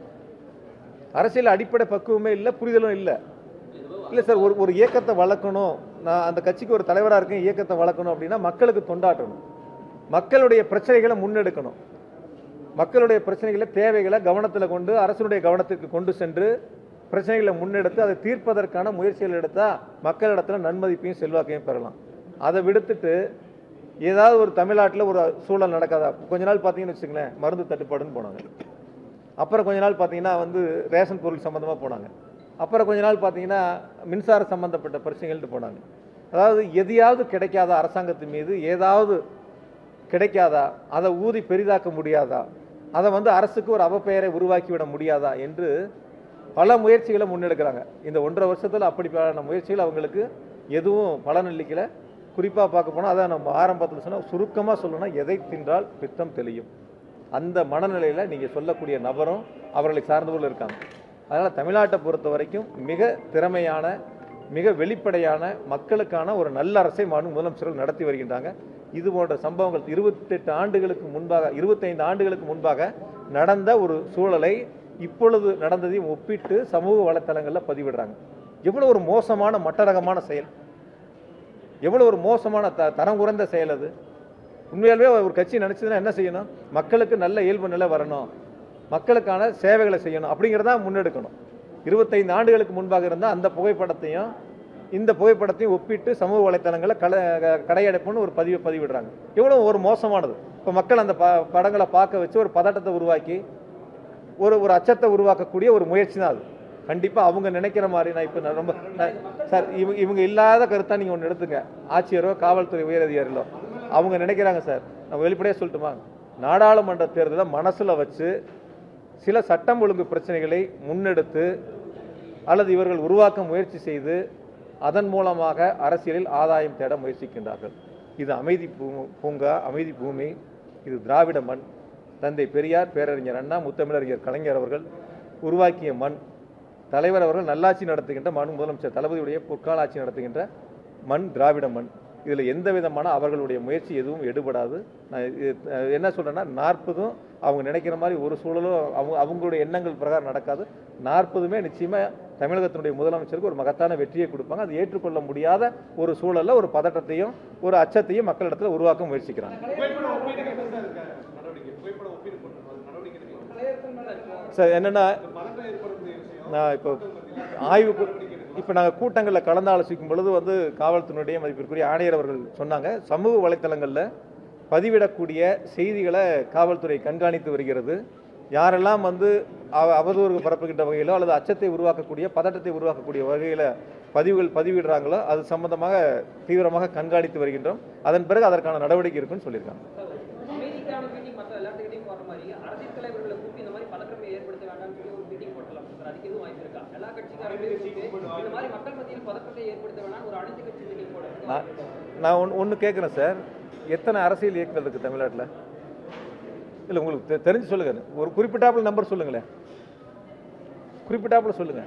Speaker 2: அரசியல் அடிப்படை பக்குவமே இல்லை புரிதலும் இல்லை இல்லை சார் ஒரு ஒரு இயக்கத்தை வளர்க்கணும் நான் அந்த கட்சிக்கு ஒரு தலைவராக இருக்கேன் இயக்கத்தை வளர்க்கணும் அப்படின்னா மக்களுக்கு தொண்டாற்றணும் மக்களுடைய பிரச்சனைகளை முன்னெடுக்கணும் மக்களுடைய பிரச்சனைகளை தேவைகளை கவனத்தில் கொண்டு அரசனுடைய கவனத்திற்கு கொண்டு சென்று பிரச்சனைகளை முன்னெடுத்து அதை தீர்ப்பதற்கான முயற்சிகள் எடுத்தால் மக்களிடத்துல நன்மதிப்பையும் செல்வாக்கையும் பெறலாம் அதை விடுத்துட்டு ஏதாவது ஒரு தமிழ்நாட்டில் ஒரு சூழல் நடக்காதா கொஞ்ச நாள் பார்த்தீங்கன்னு வச்சுங்களேன் மருந்து தட்டுப்பாடுன்னு போனாங்க அப்புறம் கொஞ்ச நாள் பார்த்தீங்கன்னா வந்து ரேஷன் பொருள் சம்மந்தமாக போனாங்க அப்புறம் கொஞ்ச நாள் பார்த்தீங்கன்னா மின்சார சம்பந்தப்பட்ட பிரச்சனைகள்ட்டு போனாங்க அதாவது எதையாவது கிடைக்காத அரசாங்கத்தின் மீது ஏதாவது கிடைக்காதா அதை ஊதி பெரிதாக்க முடியாதா அதை வந்து அரசுக்கு ஒரு அவப்பெயரை உருவாக்கி விட முடியாதா என்று பல முயற்சிகளை முன்னெடுக்கிறாங்க இந்த ஒன்றரை வருஷத்தில் அப்படிப்பட்ட முயற்சிகள் அவங்களுக்கு எதுவும் பலனளிக்கல குறிப்பாக பார்க்க போனால் அதான் நம்ம ஆரம்பத்தில் சொன்னால் சுருக்கமாக சொல்லணும்னா எதை தின்றால் பித்தம் தெளியும் அந்த மனநிலையில் நீங்கள் சொல்லக்கூடிய நபரும் அவர்களை சார்ந்தவர்கள் இருக்காங்க அதனால் தமிழ்நாட்டை பொறுத்த வரைக்கும் மிக திறமையான மிக வெளிப்படையான மக்களுக்கான ஒரு நல்ல அரசை மாநில முதலமைச்சர்கள் நடத்தி வருகின்றாங்க இது போன்ற சம்பவங்கள் இருபத்தெட்டு ஆண்டுகளுக்கு முன்பாக இருபத்தைந்து ஆண்டுகளுக்கு முன்பாக நடந்த ஒரு சூழலை இப்பொழுது நடந்ததையும் ஒப்பிட்டு சமூக வலைத்தளங்களில் பதிவிடுறாங்க எவ்வளோ ஒரு மோசமான மட்டரகமான செயல் எவ்வளோ ஒரு மோசமான த தரம் குறைந்த செயல் அது உண்மையாலுமே ஒரு கட்சி நினைச்சதுன்னா என்ன செய்யணும் மக்களுக்கு நல்ல இயல்பு நிலை வரணும் மக்களுக்கான சேவைகளை செய்யணும் அப்படிங்கிறதா முன்னெடுக்கணும் இருபத்தைந்து ஆண்டுகளுக்கு முன்பாக இருந்த அந்த புகைப்படத்தையும் இந்த புகைப்படத்தையும் ஒப்பிட்டு சமூக வலைத்தளங்களில் கல க- கடையடைப்புன்னு ஒரு பதிவை பதிவிடுறாங்க எவ்வளோ ஒரு மோசமானது இப்போ மக்கள் அந்த ப படங்களை பார்க்க வச்சு ஒரு பதட்டத்தை உருவாக்கி ஒரு ஒரு அச்சத்தை உருவாக்கக்கூடிய ஒரு முயற்சி தான் அது கண்டிப்பாக அவங்க நினைக்கிற மாதிரி நான் இப்போ நான் ரொம்ப நான் சார் இவங்க இவங்க இல்லாத கருத்தா நீங்கள் ஒன்று எடுத்துங்க ஆட்சியரோ காவல்துறை உயரதிகாரிகளோ அவங்க நினைக்கிறாங்க சார் நான் வெளிப்படையாக சொல்லட்டுமா நாடாளுமன்ற தேர்தலை மனசில் வச்சு சில சட்டம் ஒழுங்கு பிரச்சனைகளை முன்னெடுத்து அல்லது இவர்கள் உருவாக்க முயற்சி செய்து அதன் மூலமாக அரசியலில் ஆதாயம் தேட முயற்சிக்கின்றார்கள் இது அமைதி பூ- பூங்கா அமைதி பூமி இது திராவிட மண் தந்தை பெரியார் பேரறிஞர் அண்ணா முத்தமிழறிஞர் கலைஞர் அவர்கள் உருவாக்கிய மண் தலைவர் அவர்கள் நல்லாட்சி நடத்துகின்ற மண் முதலமைச்சர் தளபதியுடைய பொற்கால ஆட்சி நடத்துகின்ற மண் திராவிட மண் இதில் எந்த விதமான அவர்களுடைய முயற்சி எதுவும் எடுபடாது நான் இது- அஹ் என்ன சொல்றேன்னா நாற்பதும் அவங்க நினைக்கிற மாதிரி ஒரு சூழலும் அவங்க அவங்களுடைய எண்ணங்கள் பிரகாரம் நடக்காது நாற்பதுமே நிச்சயமா தமிழகத்தினுடைய முதலமைச்சருக்கு ஒரு மகத்தான வெற்றியை கொடுப்பாங்க அது ஏற்றுக்கொள்ள முடியாத ஒரு சூழல்ல ஒரு பதட்டத்தையும் ஒரு அச்சத்தையும் மக்களிடத்துல உருவாக்க முயற்சிக்கிறாங்க
Speaker 3: புகைப்பட ஒப்பீடுக்கு என்ன சார் இருக்க நடவடிக்கை புகைப்பட ஒப்பீடு பண்ணுறது அது நடவடிக்கை எடுக்கலாம்
Speaker 2: சார் என்னன்னா
Speaker 3: பதட்டம் ஏற்படக்கூடிய விஷயம்
Speaker 2: நான் இப்போ ஆய்வு இப்போ நாங்கள் கூட்டங்களில் கலந்து ஆலோசிக்கும் பொழுது வந்து காவல்துறையுடைய மதிப்பிற்குரிய ஆணையர் அவர்கள் சொன்னாங்க சமூக வலைத்தளங்களில் பதிவிடக்கூடிய செய்திகளை காவல்துறை கண்காணித்து வருகிறது யாரெல்லாம் வந்து அவ- அவதூறு பரப்புகின்ற வகையிலோ அல்லது அச்சத்தை உருவாக்கக்கூடிய பதட்டத்தை உருவாக்கக்கூடிய வகையில் பதிவுகள் பதிவிடுறாங்களோ அது சம்பந்தமாக தீவிரமாக கண்காணித்து வருகின்றோம் அதன் பிறகு அதற்கான நடவடிக்கை இருக்குன்னு சொல்லியிருக்காங்க
Speaker 6: அமைதிக்கான மீட்டிங் மற்ற எல்லாத்துக்கிட்டையும் போற மாதிரி அரசியல் தலைவர்களை கூப்பி இந்த மாதிரி பதற்றத்தை ஏற்படுத்த வேண்டாம்னு சொல்லி ஒரு மீட்டிங் போட்டலாம் சார் அதுக்கு எதுவும் வாய்ப்பு இருக்கா எல்லா கட்சிக்காரங்களையும் கூப்பிட்டு இந்த மாதிரி மக்கள் மத்தியில் பதற்றத்தை ஏற்படுத்த வேணாம் ஒரு அனைத்து கட்சி மீட்டிங் போட
Speaker 2: நான் நான் ஒன்று ஒன்று கேட்குறேன் சார் எத்தனை அரசியல் இயக்கங்கள் இருக்குது தமிழ்நாட்டில் இல்லை உங்களுக்கு தெ- தெரிஞ்சு சொல்லுங்க ஒரு குறிப்பிட்டாப்புல நம்பர் சொல்லுங்களேன் குறிப்பிட்டாப்புல சொல்லுங்க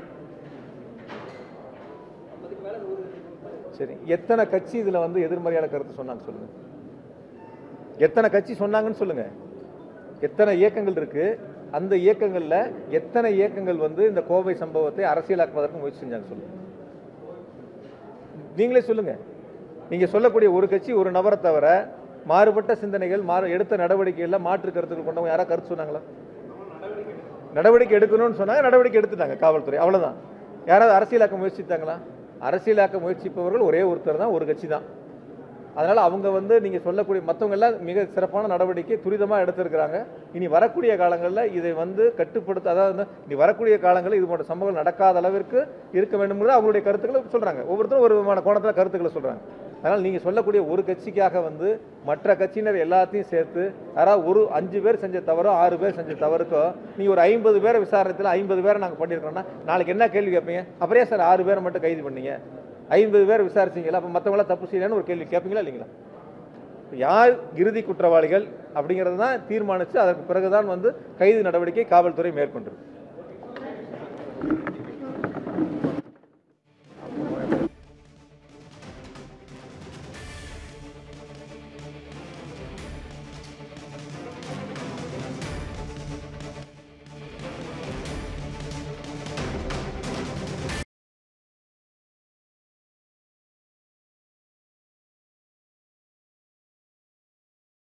Speaker 6: அதுக்கு மேல ஒரு
Speaker 2: சரி எத்தனை கட்சி இதில் வந்து எதிர்மறையான கருத்து சொன்னாங்க சொல்லுங்க எத்தனை கட்சி சொன்னாங்கன்னு சொல்லுங்க எத்தனை இயக்கங்கள் இருக்கு அந்த இயக்கங்கள்ல எத்தனை இயக்கங்கள் வந்து இந்த கோவை சம்பவத்தை அரசியலாக்குவதற்கு முயற்சி செஞ்சாங்க சொல்லுங்க நீங்களே சொல்லுங்க நீங்க சொல்லக்கூடிய ஒரு கட்சி ஒரு நபரை தவிர மாறுபட்ட சிந்தனைகள் மாறு எடுத்த நடவடிக்கைகளில் மாற்று கருத்துக்கள் கொண்டவங்க யாராவது கருத்து சொன்னாங்களா நடவடிக்கை எடுக்கணும்னு சொன்னாங்க நடவடிக்கை எடுத்துட்டாங்க காவல்துறை அவ்வளவுதான் யாராவது அரசியலாக்க முயற்சித்தாங்களா அரசியலாக்க முயற்சிப்பவர்கள் ஒரே ஒருத்தர் தான் ஒரு கட்சி தான் அதனால அவங்க வந்து நீங்க சொல்லக்கூடிய மற்றவங்க எல்லாம் மிக சிறப்பான நடவடிக்கை துரிதமா எடுத்திருக்கிறாங்க இனி வரக்கூடிய காலங்களில் இதை வந்து கட்டுப்படுத்த அதாவது வந்து இனி வரக்கூடிய காலங்களில் இது போன்ற சம்பவங்கள் நடக்காத அளவிற்கு இருக்க வேண்டும்ங்கிறது அவங்களுடைய கருத்துக்களை சொல்றாங்க ஒவ்வொருத்தரும் ஒரு விதமான கோணத்துல கருத்துக்களை சொல்றாங்க அதனால் நீங்க சொல்லக்கூடிய ஒரு கட்சிக்காக வந்து மற்ற கட்சியினர் எல்லாத்தையும் சேர்த்து யாராவது ஒரு அஞ்சு பேர் செஞ்ச தவறோ ஆறு பேர் செஞ்ச தவறுக்கோ நீங்க ஒரு ஐம்பது பேரை விசாரணத்தில் ஐம்பது பேரை நாங்கள் பண்ணியிருக்கோம்னா நாளைக்கு என்ன கேள்வி கேட்பீங்க அப்புறம் ஏன் சார் ஆறு பேரை மட்டும் கைது பண்ணீங்க ஐம்பது பேர் விசாரிச்சீங்களா அப்போ மற்றவங்களாம் தப்பு செய்யலன்னு ஒரு கேள்வி கேட்பீங்களா இல்லைங்களா யார் இறுதி குற்றவாளிகள் அப்படிங்கிறது தான் தீர்மானித்து அதற்கு பிறகுதான் வந்து கைது நடவடிக்கை காவல்துறை மேற்கொண்டிருக்கு